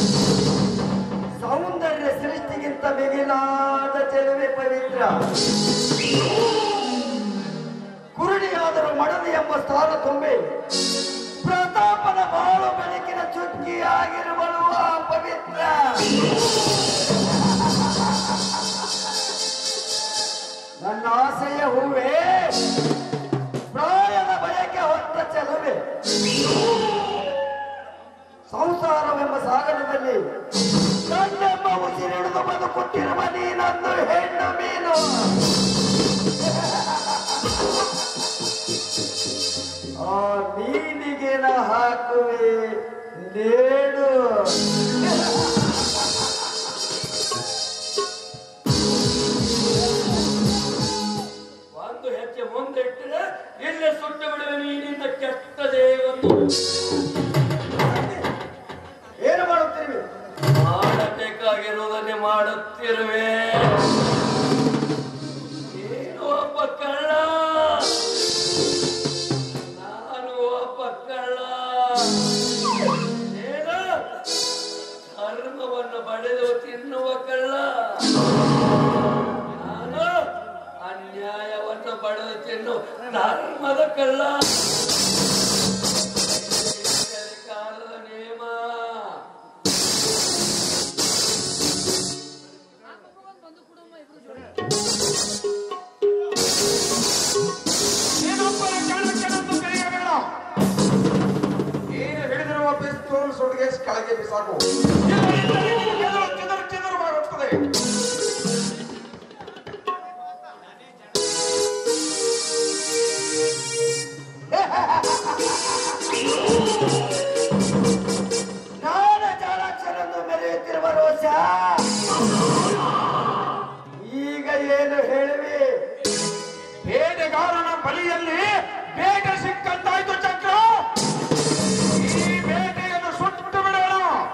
ಸೌಂದರ್ಯ ಸೃಷ್ಟಿಗಿಂತ ಮಿಗಿಲಾದ ಚೆಲುವೆ ಪವಿತ್ರ ಕುರುಡಿಯಾದರೂ ಮಡದಿ ಎಂಬ ಸ್ಥಾನ ತುಂಬಿ ಪ್ರತಾಪನ ಬಾಳು ಬೆಳಕಿನ ಚುಕ್ಕಿಯಾಗಿರುವಳು ಆ ಪವಿತ್ರ ನನ್ನ ಆಸೆಯ ಹೂವೇ ಪ್ರಾಯದ ಬಯಕೆ ಹೊತ್ತ ಚೆಲುವೆ ಮೀನಿಗೆನ ಹಾಕುವೆ ನೇಡು ಒಂದು ಹೆಜ್ಜೆ ಮುಂದೆ ಇಟ್ಟರೆ ಇಲ್ಲೇ ಸುಟ್ಟು ಬಿಡುವೆ ನೀನಿಂದ ಕೆಟ್ಟದೇ ಒಂದು ಏನು ಮಾಡುತ್ತೀರಿ ಮಾಡಬೇಕಾಗಿರುವುದನ್ನೇ ಮಾಡುತ್ತಿರುವೆ ನೀನು ಒಬ್ಬ ಕಳ್ಳ ನಾನು ಒಬ್ಬ ಕಳ್ಳ ಏನು ಧರ್ಮವನ್ನು ಬಡೆದು ತಿನ್ನುವ ಕಳ್ಳ ನಾನು ಅನ್ಯಾಯವನ್ನು ಬಡೆದು ತಿನ್ನು ಧರ್ಮದ ಕಳ್ಳ ಕಾಲದ ನೇಮ ನೀನೊಬ್ಬನ ಚಾಣಕ್ಯನಂತೂ ಕರೆಯಬೇಡ ನೀನು ಹಿಡಿದಿರುವ ಪಿಸ್ತೂಲ್ ಸುಡಿಗೆ ಕೆಳಗೆ ಬಿಸಾಕು ಇಲ್ಲದಿದ್ದರೆ ನಿನ್ನ ಮೆದುಳು ಚಿದರು ಚಿದರವಾಗುತ್ತದೆ ನಾನು ಚಾಣಾಕ್ಷರನ್ನು ಮೆರೆಯುತ್ತಿರುವ ರೋಷ ಈಗ ಏನು ಹೇಳುವಿ ಬೇಟೆಗಾರನ ಬಲಿಯಲ್ಲಿ ಬೇಟೆ ಸಿಕ್ಕಂತಾಯ್ತು ಚಕ್ರ ಈ ಬೇಟೆಯನ್ನು ಸುಟ್ಟು ಬಿಡೋಣ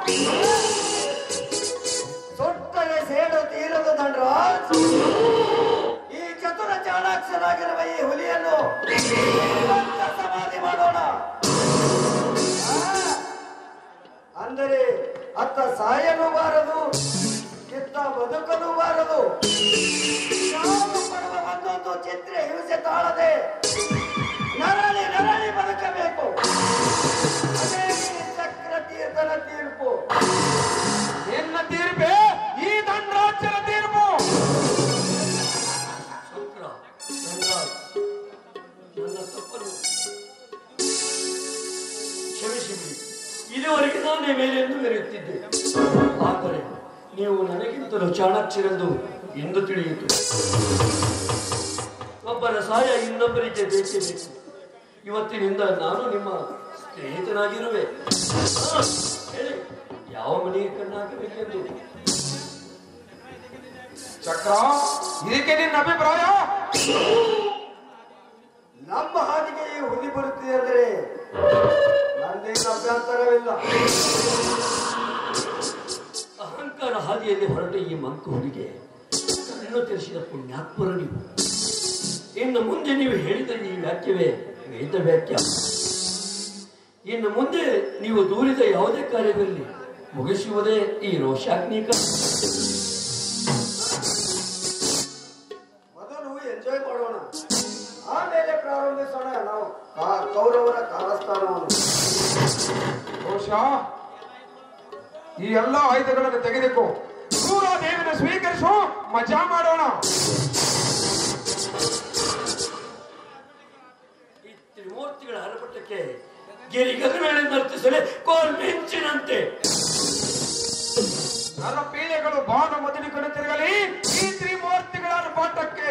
ಸುಟ್ಟರೆ ಸೇಡು ತೀರದು ದಂಡ್ರಾಜ್ ಈ ಚತುರ ಚಾಣಾಕ್ಷರಾಗಿರುವ ಈ ಹುಲಿಯನ್ನು ಜೀವಂತ ಸಮಾಧಿ ಮಾಡೋಣ ಆ, ಅಂದರೆ ಅತ್ತ ಸಾಯಲು ಬಾರದು ಕಿತ್ತ ಬದುಕಲು ಬಾರದು ನಾವು ಪಡುವ ಒಂದೊಂದು ಚಿತ್ರೆ ಹಿಂಸೆ ತಾಳದೆ ನರಳಿ ನರಳಿ ಬದುಕಬೇಕು ಅದೇ ಈ ಚಕ್ರ ತೀರ್ಥನ ತೀರ್ಪು ನಿನ್ನ ತೀರ್ಪೆ ಈ ದಂಡರಾಜ್ಯದ ತೀರ್ಪು ಶುಕ್ರ ಧನರಾಜ್, ನನ್ನ ತಪ್ಪನ್ನು ಕ್ಷಮಿಸಿಬಿಡಿ ಇದುವರೆಗೆ ನಾನೇ ಮೇಲೆಂದು ಮೆರೆಯುತ್ತಿದ್ದೆ ಆದರೆ ನೀವು ನನಗಿಂತಲೂ ಚಾಣಾಕ್ಷರೆಂದು ಎಂದು ತಿಳಿಯಿತು ಒಬ್ಬರ ಸಹಾಯ ಇನ್ನೊಬ್ಬರಿಗೆ ಬೇಕೇ ಬೇಕು ಇವತ್ತಿನಿಂದ ನಾನು ನಿಮ್ಮ ಸ್ನೇಹಿತನಾಗಿರುವೆ ಹಾ, ಹೇಳಿ ಯಾವ ಮನೆಗೆ ಕಣ್ಣಾಕಬೇಕೆಂದು ಚಕ್ರ ಇದಕ್ಕೆ ನಿನ್ನ ಅಭಿಪ್ರಾಯ ನಮ್ಮ ಹಾದಿಗೆ ಈ ಹುಲಿ ಬರುತ್ತಿದೆ ಅಂದರೆ ನಂದೇನು ಅಭ್ಯಂತರವಿಲ್ಲ ಅಹಂಕಾರ ಹಾದಿಯಲ್ಲಿ ಹೊರಟ ಈ ಮಂಕು ಹುಡುಗೆ ಕಣ್ಣು ತೆರೆಸಿದ ಪುಣ್ಯಾತ್ಮರು ನೀವು ಇನ್ನು ಮುಂದೆ ನೀವು ಹೇಳಿದ ಈ ವಾಕ್ಯವೇ ವೇದ ವ್ಯಾಖ್ಯ ಇನ್ನು ಮುಂದೆ ನೀವು ದೂರಿದ ಯಾವುದೇ ಕಾರ್ಯದಲ್ಲಿ ಮುಗಿಸುವುದೇ ಈ ರೋಷಾಗ್ನಿಕ ಮೊದಲು ಎಂಜಾಯ್ ಮಾಡೋಣ ಆಮೇಲೆ ಪ್ರಾರಂಭಿಸೋಣ ನಾವು ಕಾ- ಕೌರವರ ಕಾಲಸ್ಥಾನವನ್ನು ಬಹುಶಃ ಈ ಎಲ್ಲ ಆಯುಧಗಳನ್ನು ತೆಗೆದುಕೋ ಸೂರ್ಯದೇವಿನ ಸ್ವೀಕರಿಸು ಮಜಾ ಮಾಡೋಣ ಈ ತ್ರಿಮೂರ್ತಿಗಳ ಹರಪಟ್ಟಕ್ಕೆ ಗಿರಿಗಗನಳೆ ನರ್ತಿಸಲೇ ಕೋಲ್ ಮಿಂಚಿನಂತೆ ನನ್ನ ಪೀಳೆಗಳು ಬಾಣ ಮೊದಲಿಕೊಂಡು ತಿರುಗಲಿ ಈ ತ್ರಿಮೂರ್ತಿಗಳ ಪಾಠಕ್ಕೆ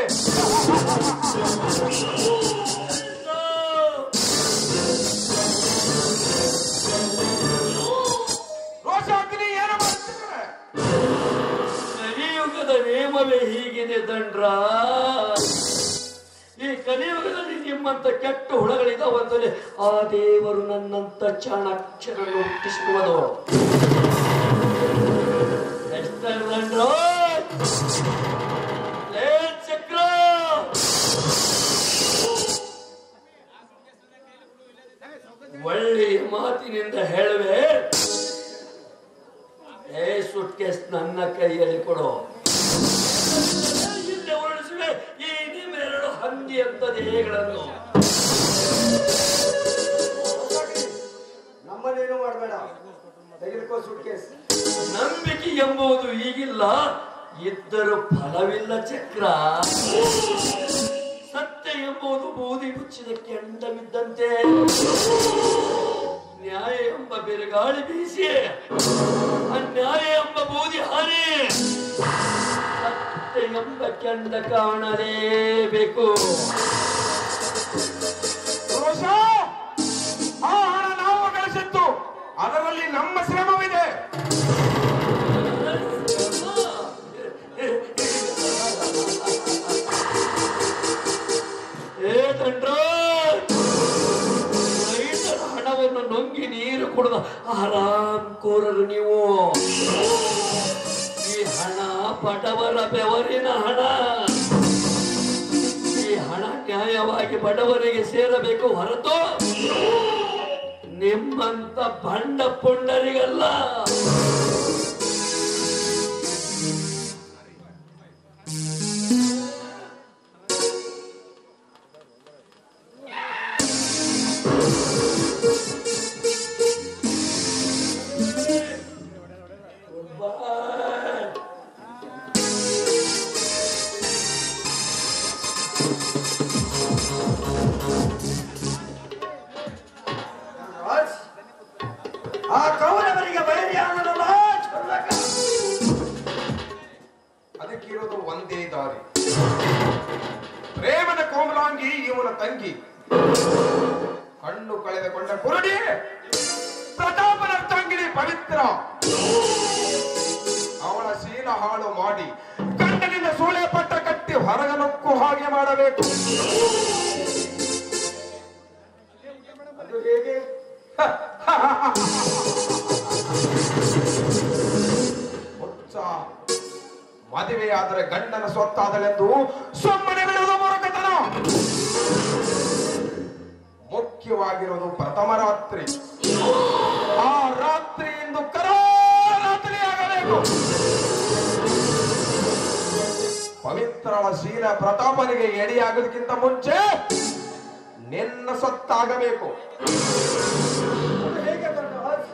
ರೋಷಾಗ್ನಿ ಏನು ಮಾಡ್ತಿದ್ದಾರೆ ಕಲಿಯುಗದ ನೇಮವೇ ಹೀಗಿದೆ ದಂಡ್ರ ಈ ಕಲಿಯುಗದಲ್ಲಿ ನಿಮ್ಮಂತ ಕೆಟ್ಟ ಹುಳಗಳಿದಾವಂತಲೇ ಆ ದೇವರು ನನ್ನಂತ ಚಾಣಾಕ್ಷರನ್ನು ಹುಟ್ಟಿಸುವುದು ಎಷ್ಟರ್ ದಂಡ್ರ ಲೇ ಚಕ್ರ ಒಳ್ಳೆಯ ಮಾತಿನಿಂದ ಹೇಳುವೆ ಏ ಸುಟ್ಕೇಸ್ ನನ್ನ ಕೈಯಲ್ಲಿ ಕೊಡು ಇಲ್ಲೇ ಉರುಳಿಸುವೆ ಈ ನಿಮ್ಮೆರಡು ಹಂದಿ ಅಂತ ದೇಹಗಳನ್ನು ನಮ್ಮನ್ನೇನು ಮಾಡಬೇಡ ತೆಗೆದುಕೋ ಸುಟ್ಕೇಸ್ ನಂಬಿಕೆ ಎಂಬುದು ಈಗಿಲ್ಲ ಇದ್ದರೂ ಫಲವಿಲ್ಲ ಚಕ್ರ ಸತ್ಯ ಎಂಬುದು ಬೂದಿ ಮುಚ್ಚಿದ ಕೆಂಡವಿದ್ದಂತೆ ನ್ಯಾಯ ಎಂಬ ಬಿರುಗಾಳಿ ಬೀಸಿ ಅನ್ಯಾಯ ಎಂಬ ಬೂದಿ ಹಾರಿ ಸತ್ಯ ಎಂಬ ಕೆಂಡ ಕಾಣಲೇಬೇಕು ರೋಷ ನುಂಗಿ ನೀರು ಕುಡಿದ ಆರಾಮ್ ಕೋರರು ನೀವು ಈ ಹಣ ಬಡವರ ಬೆವರಿನ ಹಣ ಈ ಹಣ ನ್ಯಾಯವಾಗಿ ಬಡವರಿಗೆ ಸೇರಬೇಕು ಹೊರತು ನಿಮ್ಮಂತ ಬಂಡ ಪುಂಡರಿಗಲ್ಲ ಆ ಕೌರವರಿಗೆ ಬಯಲಿಯಾಗಲ್ಲ ಅದಕ್ಕಿರೋದು ಒಂದೇ ದಾರಿ ಪ್ರೇಮದ ಕೋಮಲಾಂಗಿ ಇವನ ತಂಗಿ ಕಣ್ಣು ಕಳೆದುಕೊಂಡ ಕುರುಡಿ ಪ್ರತಾಪನ ತಂಗಿಡಿ ಪವಿತ್ರ ಅವಳ ಶೀಲ ಹಾಳು ಮಾಡಿ ಗಂಡನಿಂದ ಸೂಳೆ ಪಟ್ಟ ಕಟ್ಟಿ ಹೊರಗನೊಕ್ಕು ಹಾಗೆ ಮಾಡಬೇಕು ಅದು ಹೇಗೆ ಹುಚ್ಚ ಮದುವೆಯಾದರೆ ಗಂಡನ ಸ್ವತ್ತಾದಲೆಂದು ಸುಮ್ಮನೆ ಬಿಡುವುದು ಮೂರ್ಖತನ ಮುಖ್ಯವಾಗಿರೋದು ಪ್ರಥಮ ರಾತ್ರಿ ಆ ರಾತ್ರಿ ಇಂದು ರಾತ್ರಿ ಆಗಬೇಕು ಪವಿತ್ರಳ ಶೀಲ ಪ್ರತಾಪನಿಗೆ ಎಡೆಯಾಗೋದಕ್ಕಿಂತ ಮುಂಚೆ ನಿನ್ನ ಸೊತ್ತಾಗಬೇಕು ಅದು ಹೇಗೆ ಧರ್ಮರಾಜ್?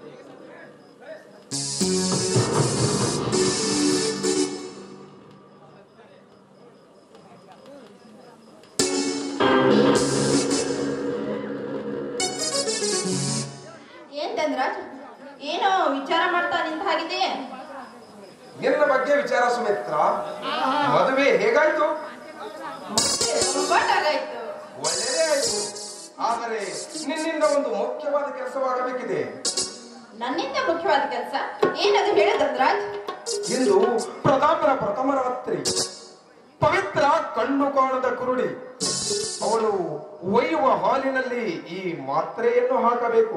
ಏನ್ ಚಂದ್ರಾಜ್ ಏನೋ ವಿಚಾರ ಮಾಡ್ತಾ ನಿಂತ ಹಾಗಿದೆ ನಿನ್ನ ಬಗ್ಗೆ ವಿಚಾರ ಸುಮಿತ್ರ ಮದುವೆ ಹೇಗಾಯ್ತು ಒಟ್ಟಾಗಾಯ್ತು ಒಳ್ಳೆಯದೇ ಆಯ್ತು ಆದರೆ ನಿನ್ನಿಂದ ಒಂದು ಮುಖ್ಯವಾದ ಕೆಲಸವಾಗಬೇಕಿದೆ ನನ್ನಿಂದ ಮುಖ್ಯವಾದ ಕೆಲಸ ಏನದು ಹೇಳು ಚಂದ್ರಾಜ್ ಇಂದು ಪ್ರತಾಪನ ಪ್ರಥಮ ರಾತ್ರಿ ಪವಿತ್ರ ಕಣ್ಣು ಕಾಣದ ಕುರುಡಿ ಅವಳು ಒಯ್ಯುವ ಹಾಲಿನಲ್ಲಿ ಈ ಮಾತ್ರೆಯನ್ನು ಹಾಕಬೇಕು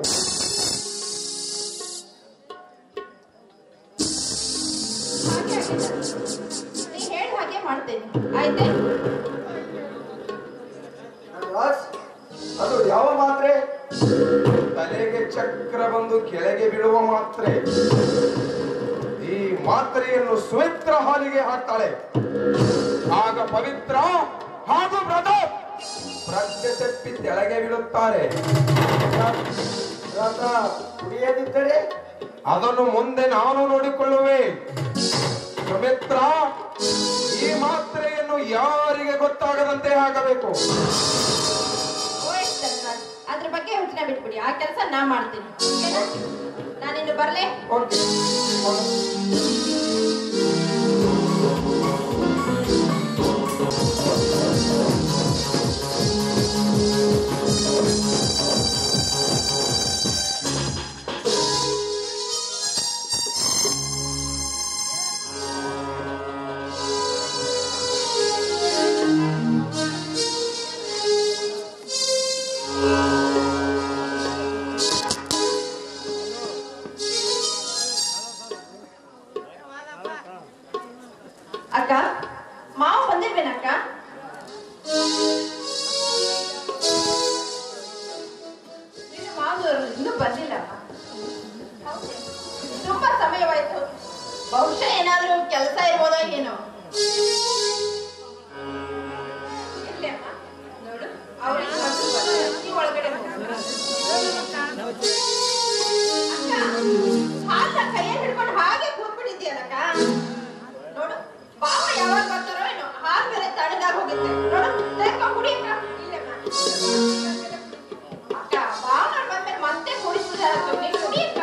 ಹಾಗೆ ಆಗಿಲ್ಲ. ನೀ ಹೇಳ ಹಾಗೆ ಮಾಡ್ತೇನೆ ಆಯ್ತೆ ಅದು ಯಾವ ಮಾತ್ರೆ ತಲೆಗೆ ಚಕ್ರ ಬಂದು ಕೆಳಗೆ ಬೀಳುವ ಮಾತ್ರೆ ಈ ಮಾತ್ರೆಯನ್ನು ಸುಮಿತ್ರ ಹಾಲಿಗೆ ಹಾಕ್ತಾಳೆ ಆಗ ಪವಿತ್ರ ಹಾಗೂ ಪ್ರತಾಪ್ ಪ್ರಜ್ಞೆ ತಪ್ಪಿ ಕೆಳಗೆ ಬೀಳುತ್ತಾರೆ ಕುಡಿಯದಿದ್ದರೆ ಅದನ್ನು ಮುಂದೆ ನಾನು ನೋಡಿಕೊಳ್ಳುವೆ ಸುಮಿತ್ರ ಈ ಮಾತ್ರೆಯನ್ನು ಯಾರಿಗೆ ಗೊತ್ತಾಗದಂತೆ ಹಾಕಬೇಕು ಓಯ್ ಚಂದ್ರಾಜ್ ಅದ್ರ ಬಗ್ಗೆ ಯೋಚನೆ ಬಿಟ್ಬಿಡಿ ಆ ಕೆಲಸ ನಾ ಮಾಡ್ತೀನಿ ಓಕೆನಾ? ನಾನಿನ್ನು ಬರ್ಲೆ ಓಕೆ ಅಕ್ಕ ಮಾವು ಬಂದಿರ್ಬೇನಕ್ಕ ನಿನ್ನ ಮಾವರು ಇನ್ನೂ ಬಂದಿಲ್ಲಮ್ಮ ಹೌದೇ? ತುಂಬಾ ಸಮಯವಾಯ್ತು ಬಹುಶಃ ಏನಾದ್ರೂ ಕೆಲಸ ಇರ್ಬೋದೋ ಏನೋ ಇರ್ಲಿ ಅಮ್ಮ ನೋಡು ಅವ್ರಿಗೆ ಮನ್ಸು ಬಂದ್ರೆ ನೀವ್ ಒಳಗಡೆ ಹೋಗು. ಅಕ್ಕ ಹಾಲ್ನ ಕೈಯಲ್ಲಿ ಹಿಡ್ಕೊಂಡು ಹಾಗೆ ಕೂತ್ಬಿಟ್ಟಿದ್ಯಲ್ಲಕ್ಕ ನೋಡು ಬಾವ ಯಾವಾಗ ಬರ್ತಾರೋ ಏನೋ ಹಾಲ್ ಬೇರೆ ತಣ್ಣಗಾಗಿ ಹೋಗುತ್ತೆ ನೋಡು ತೆಗ್ಕೊ ಕುಡಿ ಅಕ್ಕ ಇಲ್ಲಮ್ಮ ಅಕ್ಕ ಬಾವ ಬಂದ್ಮೇಲೆ ಮತ್ತೆ ಕುಡಿಸಿದಾರ ನೀ ಕುಡಿ ಅಕ್ಕ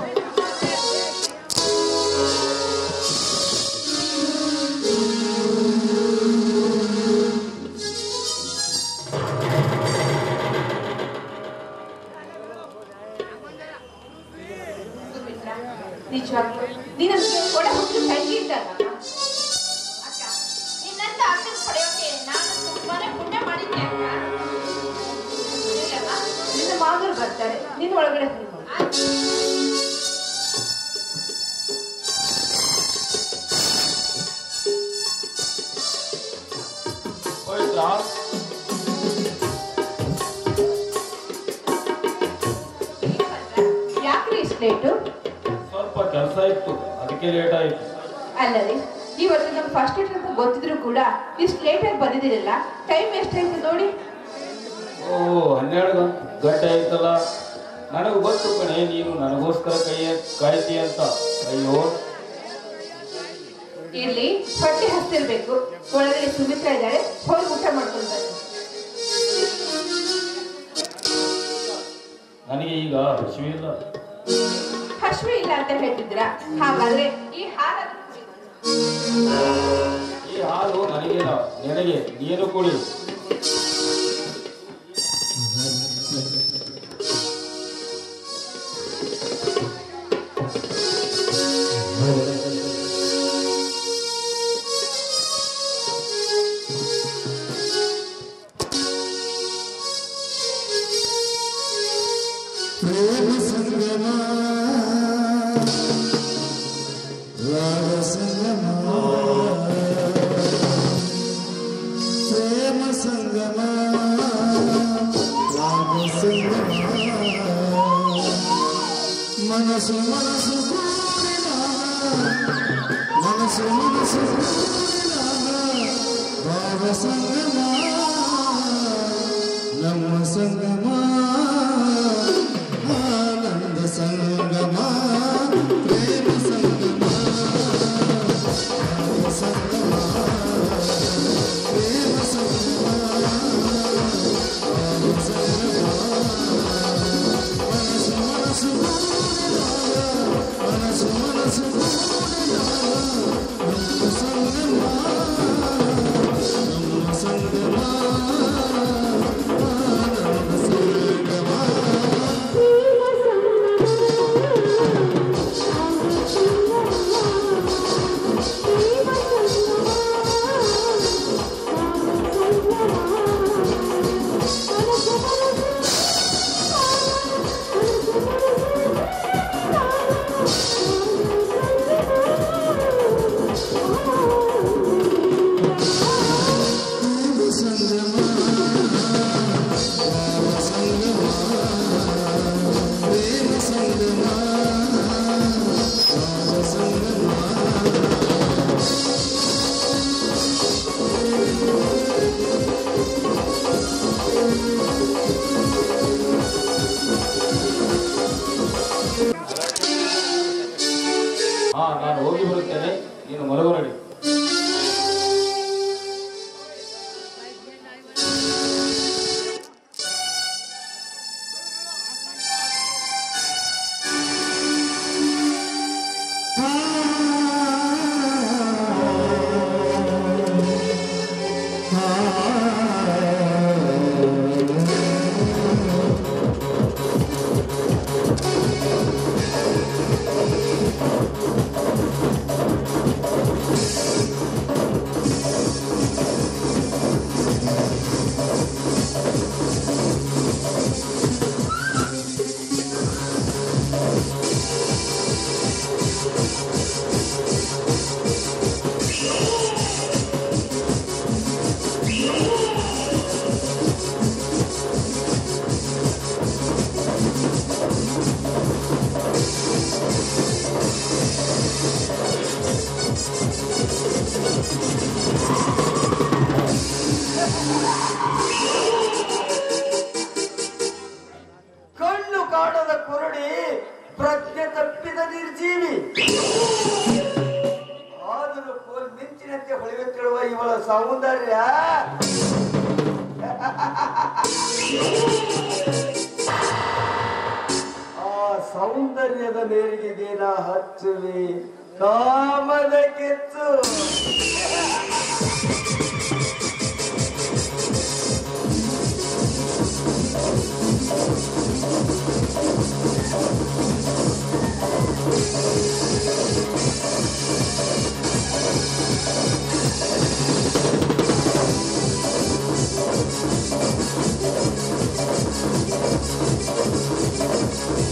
ಸುಮಿತ್ರ, ನಿಜವಾಗ್ಲೂ ನೀನು ಒಡ ಹುಟ್ಟು ತಂಗಿ ಇದ್ದಲ್ಲ ಅಕ್ಕ ನಿನ್ನಂತ ಅಕ್ಕನ ಪಡೆಯೋಕೆ ನಾನು ತುಂಬಾನೇ ಪುಣ್ಯ ಮಾಡಿದ್ದೆ ಅಕ್ಕ ಇಲ್ಲಮ್ಮ, ನಿನ್ನ ಮಾವರು ಬರ್ತಾರೆ ನೀನು ಒಳಗಡೆ ಹೋಗೋಣ ಪವಿತ್ರ ಯಾಕ್ರಿ ಇಷ್ಟು ಲೇಟು ಸ್ವಲ್ಪ ಕೆಲಸ ಇತ್ತು ಅದಕ್ಕೆ ಲೇಟ್ ಆಯ್ತು ಅಲ್ಲದೆ ಇವತ್ತು ನಮ್ಮ ಫಸ್ಟ್ ಡೇಟ್ ಅಂತ ಗೊತ್ತಿದ್ರು ಕೂಡ ಇಷ್ಟು ಲೇಟಾಗಿ ಬಂದಿದ್ದೀರಲ್ಲ ಟೈಮ್ ಎಷ್ಟಾಯ್ತು ನೋಡಿ ಓ ಹನ್ನೆರಡು ಗಂಟೆ ಆಯ್ತಲ್ಲ ನನಗೆ ಗೊತ್ತು ಕಣೆ ನೀನು ನನಗೋಸ್ಕರ ಕೈ ಕಾಯ್ತಿ ಅಂತ ಅಯ್ಯೋ ಇಲ್ಲಿ ಹೊಟ್ಟೆ ಹಸ್ತಿರ್ಬೇಕು ಒಳಗಡೆ ಸುಮಿತ್ರ ಇದ್ದಾಳೆ ಹೋಗಿ ಊಟ ಮಾಡ್ಕೊಂಡು ಬನ್ನಿ ನನಗೆ ಈಗ ಹಸಿವಿಲ್ಲ ಹಶ್ವೆ ಇಲ್ಲ ಅಂತ ಹೇಳ್ತಿದ್ದೀರಾ ಹಾಗಾದ್ರೆ ಈ ಹಾಲನ್ನು ಕುಡಿ. ಈ ಹಾಲು ನನಗಿಲ್ಲ ನಿನಗೆ ನೀನು ಕುಡಿ ಪ್ರೇಮ ಸಂಗಮ ರಾಗ ಸಂಗಮ ಪ್ರೇಮ ಸಂಗಮ ರಾಗ ಸಂಗಮ ಮನಸ್ಸು ಮನಸ್ಸು ಕೂಡಿದ ಮನಸ್ಸು ಮನಸ್ಸು ಕೂಡಿದ ಭಾವ ಸಂಗಮ ನಮ್ಮ ಸಂಗಮ ಆನಂದ ಸಂಗಮ ಪ್ರೇಮ ಸಂಗಮ ಭಾವ ಸಂಗಮ ಪ್ರೇಮ ಸಂಗಮ ಭಾವ ಸಂಗಮ ಮನಸ್ಸು ಮನಸ್ಸು ಕೂಡಿದಾಗ ಮನಸ್ಸು ಮನಸ್ಸು ಕೂಡಿದಾಗ ನಮ್ಮ ಸಂಗಮ ನಮ್ಮ ಸಂಗಮ ಆನಂದ ಸಂಗಮ ಪ್ರೇಮ ಸಂಗಮ ಭಾವ ಸಂಗಮ ಪ್ರೇಮ ಸಂಗಮ ಭಾವ ಸಂಗಮ ಹಾ ನಾನು ಹೋಗಿ ಬರುತ್ತೇನೆ ನೀನು ಮಲಗು ನಡಿ ಕಣ್ಣು ಕಾಣದ ಕುರುಡಿ ಪ್ರಜ್ಞೆ ತಪ್ಪಿದ ನಿರ್ಜೀವಿ ಆದರೂ ಕೋಲ್ ಮಿಂಚಿನಂತೆ ಹೊಳೆಯುತ್ತಿರುವ ಇವಳ ಸೌಂದರ್ಯ ಆ ಸೌಂದರ್ಯದ ಮೇರೆಗೆ ದೇನ ಹಚ್ಚುವಿ ಕಾಮದ ಕೆಚ್ಚು ಿ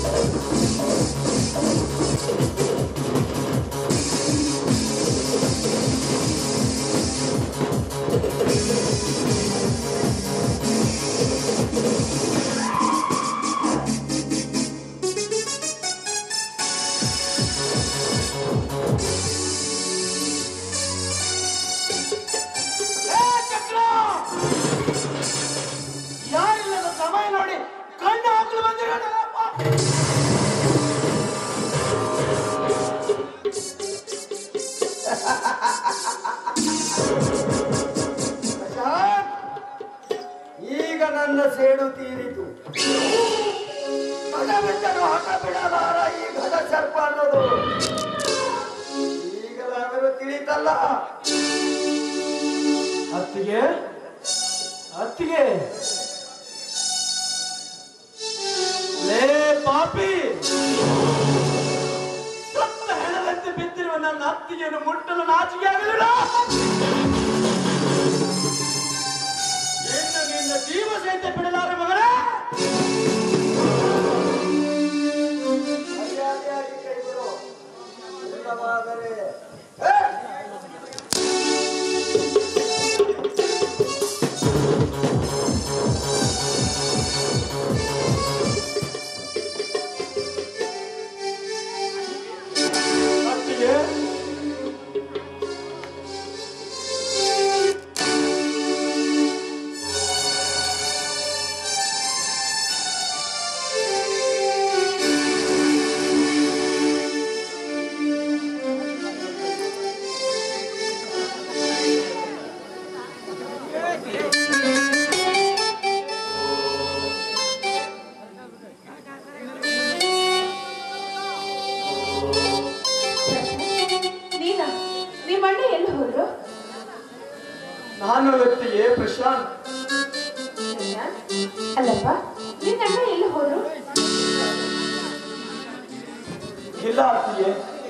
ಈಗ ನನ್ನ ಸೇಡು ತೀರಿತು ಮಗವೆಂದನು ಹಣ ಬಿಡಲಾರ ಈ ಘನ ಸರ್ಪ ಅನ್ನೋದು ಈಗಲಾದರೂ ತಿಳಿತಲ್ಲ ಅತ್ತಿಗೆ ಅತ್ತಿಗೆ ಲೇ ಪಾಪಿ ಸತ್ತ ಹೆಣದಂತೆ ಬಿದ್ದಿರುವ ನನ್ನ ಅತ್ತಿಗೆಯನ್ನು ಮುಟ್ಟಲು ನಾಚಿಕೆ ಆಗಲಿಲ್ಲ ಏನು ನಿನ್ನ ಜೀವ ಸಹಿತ ಬಿಡಲಾರೆ ಮಗಳೇ ಮರ್ಯಾದೆಯಾಗಿ ಕೈಬಿಡು ಇಲ್ಲವಾದರೆ ಏ! ಅತ್ತಿಗೆ ನೀನಾ ನಿಮ್ಮ ಅಣ್ಣ ಎಲ್ಲಿ ಹೋದ್ರು ನಾನು ಅತ್ತಿಗೆ ಪ್ರಶಾಂತ್ ಅಲ್ಲಪ್ಪ ನಿನ್ನ ಅಣ್ಣ ಎಲ್ಲಿ ಹೋದ್ರು ಇಲ್ಲ ಅತ್ತಿಗೆ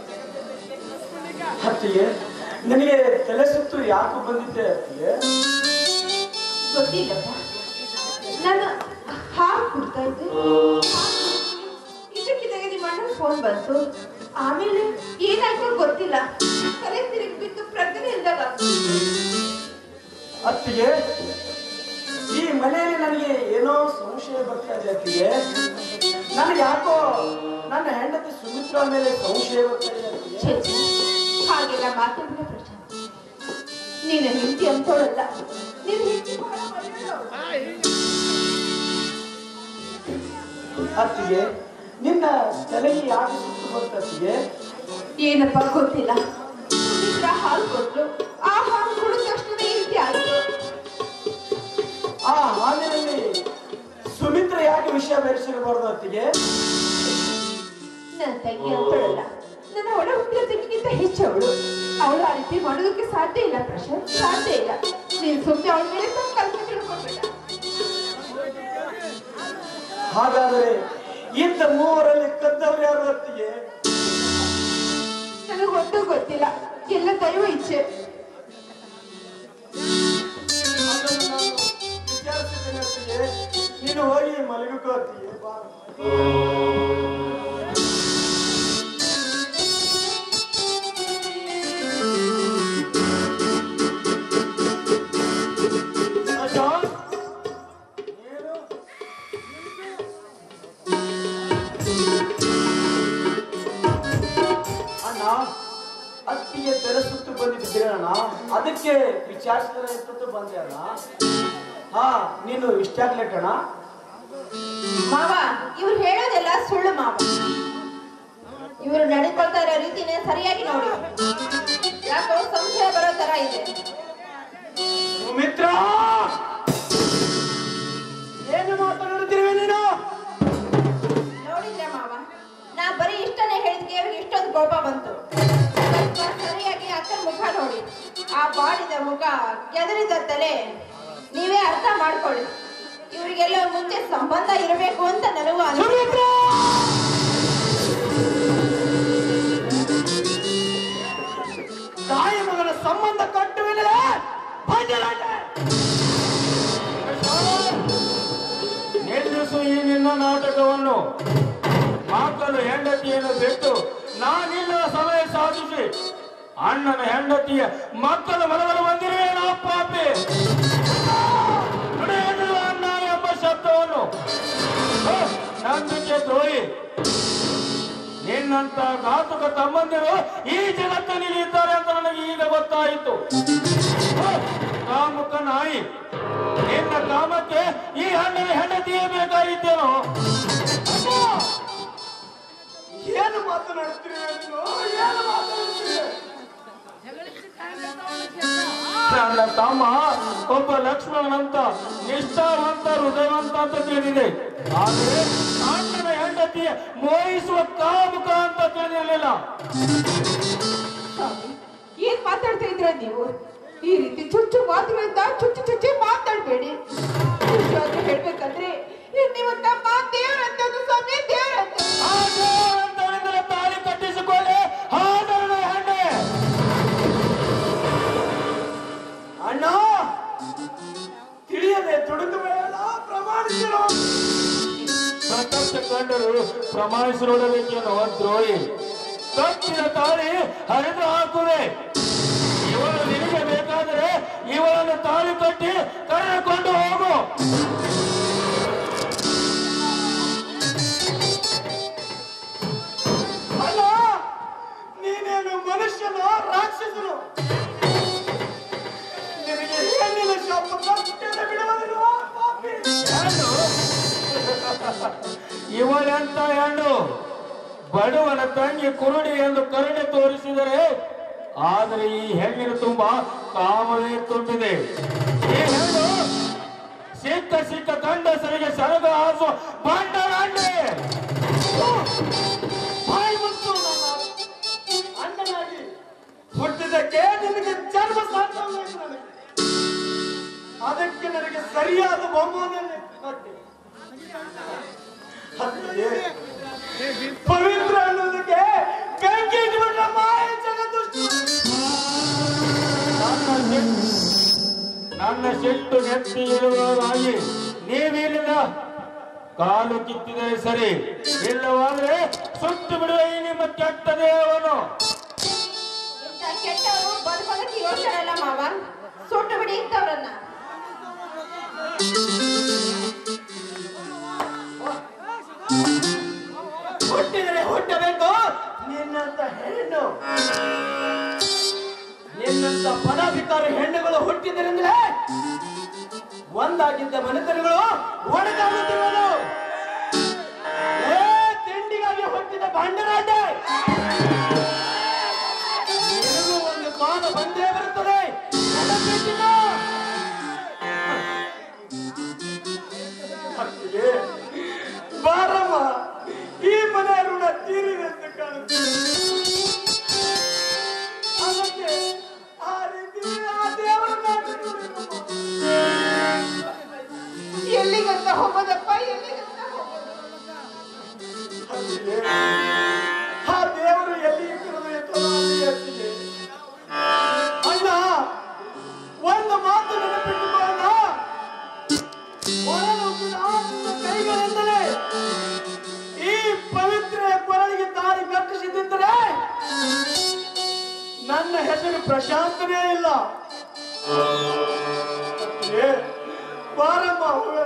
ಅತ್ತಿಗೆ ನನಗೆ ತಲೆ ಸುತ್ತು ಯಾಕೆ ಬಂದಿದ್ದೆ ಅತ್ತಿಗೆ ಗೊತ್ತಿಲ್ಲಪ್ಪ ನಾನು ಹಾಲು ಕುಡ್ತಾ ಇದ್ದೆ ಇದಕ್ಕಿದ್ದಾಗ ನಿಮ್ಮ ಅಣ್ಣ ಫೋನ್ ಬಂತು ಆಮೇಲೆ ಏನಾಯ್ತೋ ಗೊತ್ತಿಲ್ಲ ತಲೆ ತಿರುಗಿ ಬಿದ್ದು ಪ್ರಜ್ಞೆ ಇಲ್ದಾಗ ಅತ್ತಿಗೆ ಈ ಮನೆಯಲ್ಲಿ ನನಗೆ ಏನೋ ಸಂಶಯ ಬರ್ತಾ ಇದೆ ಅತ್ತಿಗೆ ನನಗೆ ಯಾಕೋ ನನ್ನ ಹೆಂಡತಿ ಸುಮಿತ್ರಾ ಮೇಲೆ ಸಂಶಯ ಬರ್ತಾ ಇದೆ ಅತ್ತಿಗೆ ಛೇ, ಛೇ. ಹಾಗೆಲ್ಲ ಮಾತಾಡಿದ ಪ್ರಶಾಂತ್ ನೀನು ಹೆಂಡತಿ ಅಂತೋಳಲ್ಲ ನೀನು ಹೆಂಡತಿ ಬಹಳ ಒಳ್ಳೆಯವಳು. ಅತ್ತಿಗೆ ನಿನ್ನ ತಲೆಗೆ ಯಾಕೆ ಸುತ್ತು ಬಂತು ಅತ್ತಿಗೆ ಏನಪ್ಪ ಗೊತ್ತಿಲ್ಲ ಸುಮಿತ್ರ ಹಾಲು ಕೊಟ್ಲು ಆ ಹಾಲು ಕುಡಿದ ತಕ್ಷಣ ಈ ರೀತಿ ಆಯ್ತು ಆ ಹಾಲಿನಲ್ಲಿ ಸುಮಿತ್ರ ಯಾಕೆ ವಿಷಯ ಬೆರೆಸಿರಬಾರ್ದು ಅತ್ತಿಗೆ ನನ್ನ ತಂಗಿ ಅಂತಳಲ್ಲ ನನ್ನ ಒಳ ಹುಟ್ಟಿದ ತಂಗಿಗಿಂತ ಹೆಚ್ಚವಳು ಅವಳು ಆ ರೀತಿ ಮಾಡೋದಕ್ಕೆ ಸಾಧ್ಯ ಇಲ್ಲ ಪ್ರಶಾಂತ್ ಸಾಧ್ಯ ಇಲ್ಲ ನೀನು ಸುಮ್ಮನೆ ಅವಳ ಮೇಲೆ ತಪ್ಪು ಕಲ್ಪನೆ ತಿಳ್ಕೊಬೇಡ ಹಾಗಾದರೆ ಇಂಥ ಮೂವರಲ್ಲಿ ಕದ್ದವ್ರು ಯಾರು ಅತ್ತಿಗೆ ನನಗೊಟ್ಟು ಗೊತ್ತಿಲ್ಲ ಎಲ್ಲ ದೈವ ಇಚ್ಛೆ ಅದನ್ನು ನಾನು ವಿಚಾರಿಸಿದ್ದೇನೆ ಅತ್ತಿಗೆ ನೀನು ಹೋಗಿ ಮಲಗಿಕೋ ಅತ್ತಿಗೆ ಬಾ ಪ್ರಶಾಂತ್, ನೀನು ಅಣ್ಣ ಅತ್ತಿಗೆ ತೆರೆ ಸುತ್ತು ಬಂದಿದ್ದೆ ಅಣ್ಣ ಅದಕ್ಕೆ ವಿಚಾರಿಸಿದ್ರೆ ಎಷ್ಟೊತ್ತು ಬಂದೆ ಅಣ್ಣ ಹಾ ನೀನು ಇಷ್ಟ ಆಗ್ಲಿಕ್ಕಣ್ಣ ಮಾವ ಇವ್ರು ಹೇಳೋದೆಲ್ಲ ಸುಳ್ಳು ಮಾವ ಇವರು ನಡ್ಕೊಳ್ತಾ ಇರೋ ರೀತಿನೇ ಸರಿಯಾಗಿ ನೋಡಿ ಯಾಕೋ ಸಂಶಯ ಬರೋ ತರ ಇದೆ ಸುಮಿತ್ರ ಏನು ಮಾತನಾಡುತ್ತಿರುವೆ ನೀನು ನೋಡಿದ್ರೆ ಮಾವ ನಾ ಬರೀ ಇಷ್ಟನೇ ಹೇಳಿದ್ಕೆ ಇವ್ರಿಗೆ ಇಷ್ಟೊಂದು ಕೋಪ ಬಂತು ಸ್ವಲ್ಪ ಸರಿಯಾಗಿ ಅಕ್ಕನ ಮುಖ ನೋಡಿ ಆ ಬಾಡಿದ ಮುಖ ಕೆದರಿದ ತಲೆ ನೀವೇ ಅರ್ಥ ಮಾಡ್ಕೊಳ್ಳಿ ಇವರಿಗೆಲ್ಲ ಮುಂಚೆ ಸಂಬಂಧ ಇರಬೇಕು ಅಂತ ನನಗೂ ಅನಿಸುತ್ತೆ ತಾಯಿ ಮಗನ ಸಂಬಂಧ ಕಟ್ಟುವಿನಲ್ಲ ನಿಲ್ಲಿಸು ಈ ನಿನ್ನ ನಾಟಕವನ್ನು ಮಕ್ಕಳು ಹೆಂಡತಿಯನ್ನು ಬಿಟ್ಟು ನಾನಿಲ್ಲ ಸಮಯ ಸಾಧಿಸಿ ಅಣ್ಣನ ಹೆಂಡತಿಯ ಮಕ್ಕಳ ಮನವನ್ನು ಬಂದಿರುವೇನೋ ಪಾಪಿ ನುಡಿಯಲಿಲ್ಲ ಅಣ್ಣ ಎಂಬ ಶಬ್ದವನ್ನು ಹ, ನಂಬಿಕೆ ದ್ರೋಹಿ ನಿನ್ನಂತ ಘಾತುಕ ತಮ್ಮಂದಿರು ಈ ಜಗತ್ತಿನಲ್ಲಿ ಇದ್ದಾರೆ ಅಂತ ನನಗೆ ಈಗ ಗೊತ್ತಾಯಿತು ಹ, ಕಾಮುಕ ನಾಯಿ ನಿನ್ನ ಕಾಮಕ್ಕೆ ಈ ಹಣ್ಣಿನ ಹೆಂಡತಿಯೇ ಬೇಕಾಗಿದ್ದೇನೋ ರಾಮ ಒಬ್ಬ ಲಕ್ಷ್ಮಣನಂತ ನಿಷ್ಠಾವಂತ ಹೃದಯವಂತ ಅಂತ ತಿಳಿದಿದೆ ಆದರೆ ಅಣ್ಣನ ಹೆಂಡತಿಯ ಮೋಹಿಸುವ ಕಾಮುಕ ಅಂತ ತಿಳಿದಿರಲಿಲ್ಲ ಸ್ವಾಮಿ ಏನ್ ಮಾತಾಡ್ತಾ ಇದ್ರ ನೀವು ಈ ರೀತಿ ಚುಚ್ಚು ಮಾತುಗಳಿಂದ ಚುಚ್ಚು ಚುಚ್ಚಿ ಮಾತಾಡ್ಬೇಡಿ ನಿಜವಾಗ್ಲೂ ಹೇಳ್ಬೇಕಂದ್ರೆ ನೀವು ತಮ್ಮ ದೇವರಂತದ್ದು ಸ್ವಾಮಿ ದೇವರಂತ ಆ ದೇವರಂತವಿಂದಲೇ ತಾಳಿ ಕಟ್ಟಿಸಿಕೊಳ್ಳಿ ಹಾದರನ ಹೆಣ್ಣೆ ಅಣ್ಣ ತಿಳಿಯದೆ ತುಡುಕಬೇಡ ಪ್ರಮಾಣಿಸಿರೋ ಪ್ರತ್ಯಕ್ಷ ಕಂಡರು ಪ್ರಮಾಣಿಸಿರೋಡಬೇಕೇನೋ ದ್ರೋಹಿ ಕಟ್ಟಿದ ತಾಳಿ ಹರಿದು ಹಾಕುವೆ ಇವಳು ನಿನಗೆ ಬೇಕಾದರೆ ಇವಳನ್ನು ತಾಳಿ ಕಟ್ಟಿ ಕರೆದುಕೊಂಡು ಹೋಗು ಅಣ್ಣ ನೀನೇನು ಮನುಷ್ಯನು ರಾಕ್ಷಸನು ನಿನಗೆ ಹೆಣ್ಣಿನ ಶಾಪ ತಪ್ಪದೆ ಬಿಡುವುದಿಲ್ಲ ಪಾಪಿ. ಹೆಣ್ಣು ಇವಳೆಂತ ಹೆಣ್ಣು ಬಡವನ ತಂಗಿ ಕುರುಡಿ ಎಂದು ಕರುಣೆ ತೋರಿಸಿದರೆ ಆದರೆ ಈ ಹೆಣ್ಣಿನ ತುಂಬ ಕಾಮವೇ ತುಂಬಿದೆ ಈ ಹೆಣ್ಣು ಸಿಕ್ಕ ಸಿಕ್ಕ ಗಂಡಸರಿಗೆ ಸರಗ ಹಾಸುವ ಬಂಡರಾಂಡೆ ಬಾಯಿ ಮುಚ್ಚು ನನ್ನ ಅಣ್ಣನಾಗಿ ಹುಟ್ಟಿದಕ್ಕೆ ನಿನಗೆ ಜನ್ಮ ಸಾರ್ಥಕವಾಯಿತು ನನಗೆ ಅದಕ್ಕೆ ನನಗೆ ಸರಿಯಾದ ಬಹುಮಾನವೇ ಕೊಟ್ಟೆ. ಅದಕ್ಕೆ ಪವಿತ್ರ ಅನ್ನೋದಕ್ಕೆ ಬೆಂಕಿ ಇಟ್ಬಿಟ್ಟ ಮಾಯ ಜಗದುಷ್ಟು ನನ್ನ ಸಿಟ್ಟು ನನ್ನ ಸಿಟ್ಟು ನೆತ್ತಿ ಇರುವುದಾಗಿ ನೀವಿಲ್ಲದ ಕಾಲು ಕಿತ್ತಿದರೆ ಸರಿ ಇಲ್ಲವಾದ್ರೆ ಸುಟ್ಟು ಬಿಡುವ ಈ ನಿಮ್ಮ ಕೆಟ್ಟ ದೇವನು ಇಂಥ ಕೆಟ್ಟವರು ಬದುಕೋದಕ್ಕೆ ಯೋಚನೆ ಇಲ್ಲ ಮಾವ ಸುಟ್ಟು ಬಿಡಿ ಇಂಥವ್ರನ್ನ ಹುಟ್ಟಿದರೆ ಹುಟ್ಟಬೇಕು ನಿನ್ನಂತ ಹೆಣ್ಣು ನಿನ್ನಂತ ಪದಾಧಿಕಾರಿ ಹೆಣ್ಣುಗಳು ಹುಟ್ಟಿದರೆಂದ್ರೆ ಒಂದಾಗಿದ್ದ ಮನೆತನಗಳು ಒಣಗಾಗುತ್ತಿರುವುದು ಏ ತಿಂಡಿಗಾಗಿ ಹುಟ್ಟಿದ ಬಂಡರಾಟ ನಿನಗೂ ಒಂದು ಕಾಲ ಬಂದೇ ಬರುತ್ತದೆ ಅದಕ್ಕೆ ತಿನ್ನು. ಅತ್ತಿಗೆ, ಬಾರಮ್ಮ ಈ ಮನೆ ಋಣ ತೀರಿದೆ ಅಂತ ಕಾಣುತ್ತೆ ಅದಕ್ಕೆ ಆ ರೀತಿ ಆ ದೇವರನ್ನ ಬಿಟ್ಬಿಡು. ಎಲ್ಲಿಗಂತ ಹೋಗೋದಪ್ಪ ಎಲ್ಲಿಗಂತ ಹೋಗೋದು ಅತ್ತಿಗೆ, ಆ ದೇವರು ಎಲ್ಲಿ ಇಟ್ಟಿರೋದು ಎತ್ತೋ ಅಲ್ಲಿ ಅತ್ತಿಗೆ. ಅಣ್ಣ ಒಂದು ಮಾತು ನೆನಪಿಟ್ಟುಕೊಳ್ಳೋಣ ಒಳನುಗ್ಗಿದ ನಿನ್ನ ಕೈಗಳಿಂದಲೇ ಈ ಪವಿತ್ರ ಕೊರಳಿಗೆ ದಾರಿ ಕಟ್ಟಿಸಿದ್ದರೆ ನನ್ನ ಹೆಸರು ಪ್ರಶಾಂತನೇ ಇಲ್ಲ ಅತ್ತಿಗೆ, ಬಾರಮ್ಮ ಹೋಗೋಣ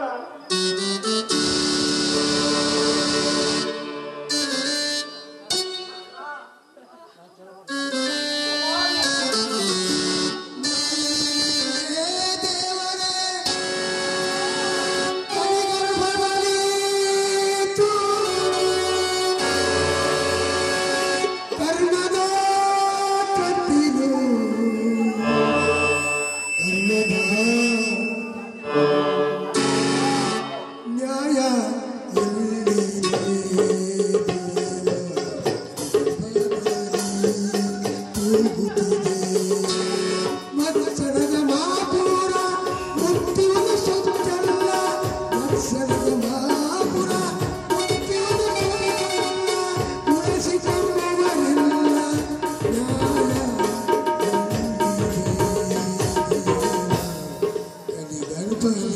ಕರ್ಮದ ಕತ್ತಿಲು ಕರ್ಮದ ನ್ಯಾಯ ಮತ್ಸರದ ಮಾಪುರ ಮುಕ್ತಿಯುವ ಸುತ್ತಲ್ಲ ಮತ್ಸರದ ಮಾಪುರ ಮುಕ್ತಿಯುವ ಸುತ್ತಲ್ಲ ಉಳಿಸಿಕೊಂಡವರೆಲ್ಲ ನ್ಯಾಯ ಕಲಿಗರ್ಭ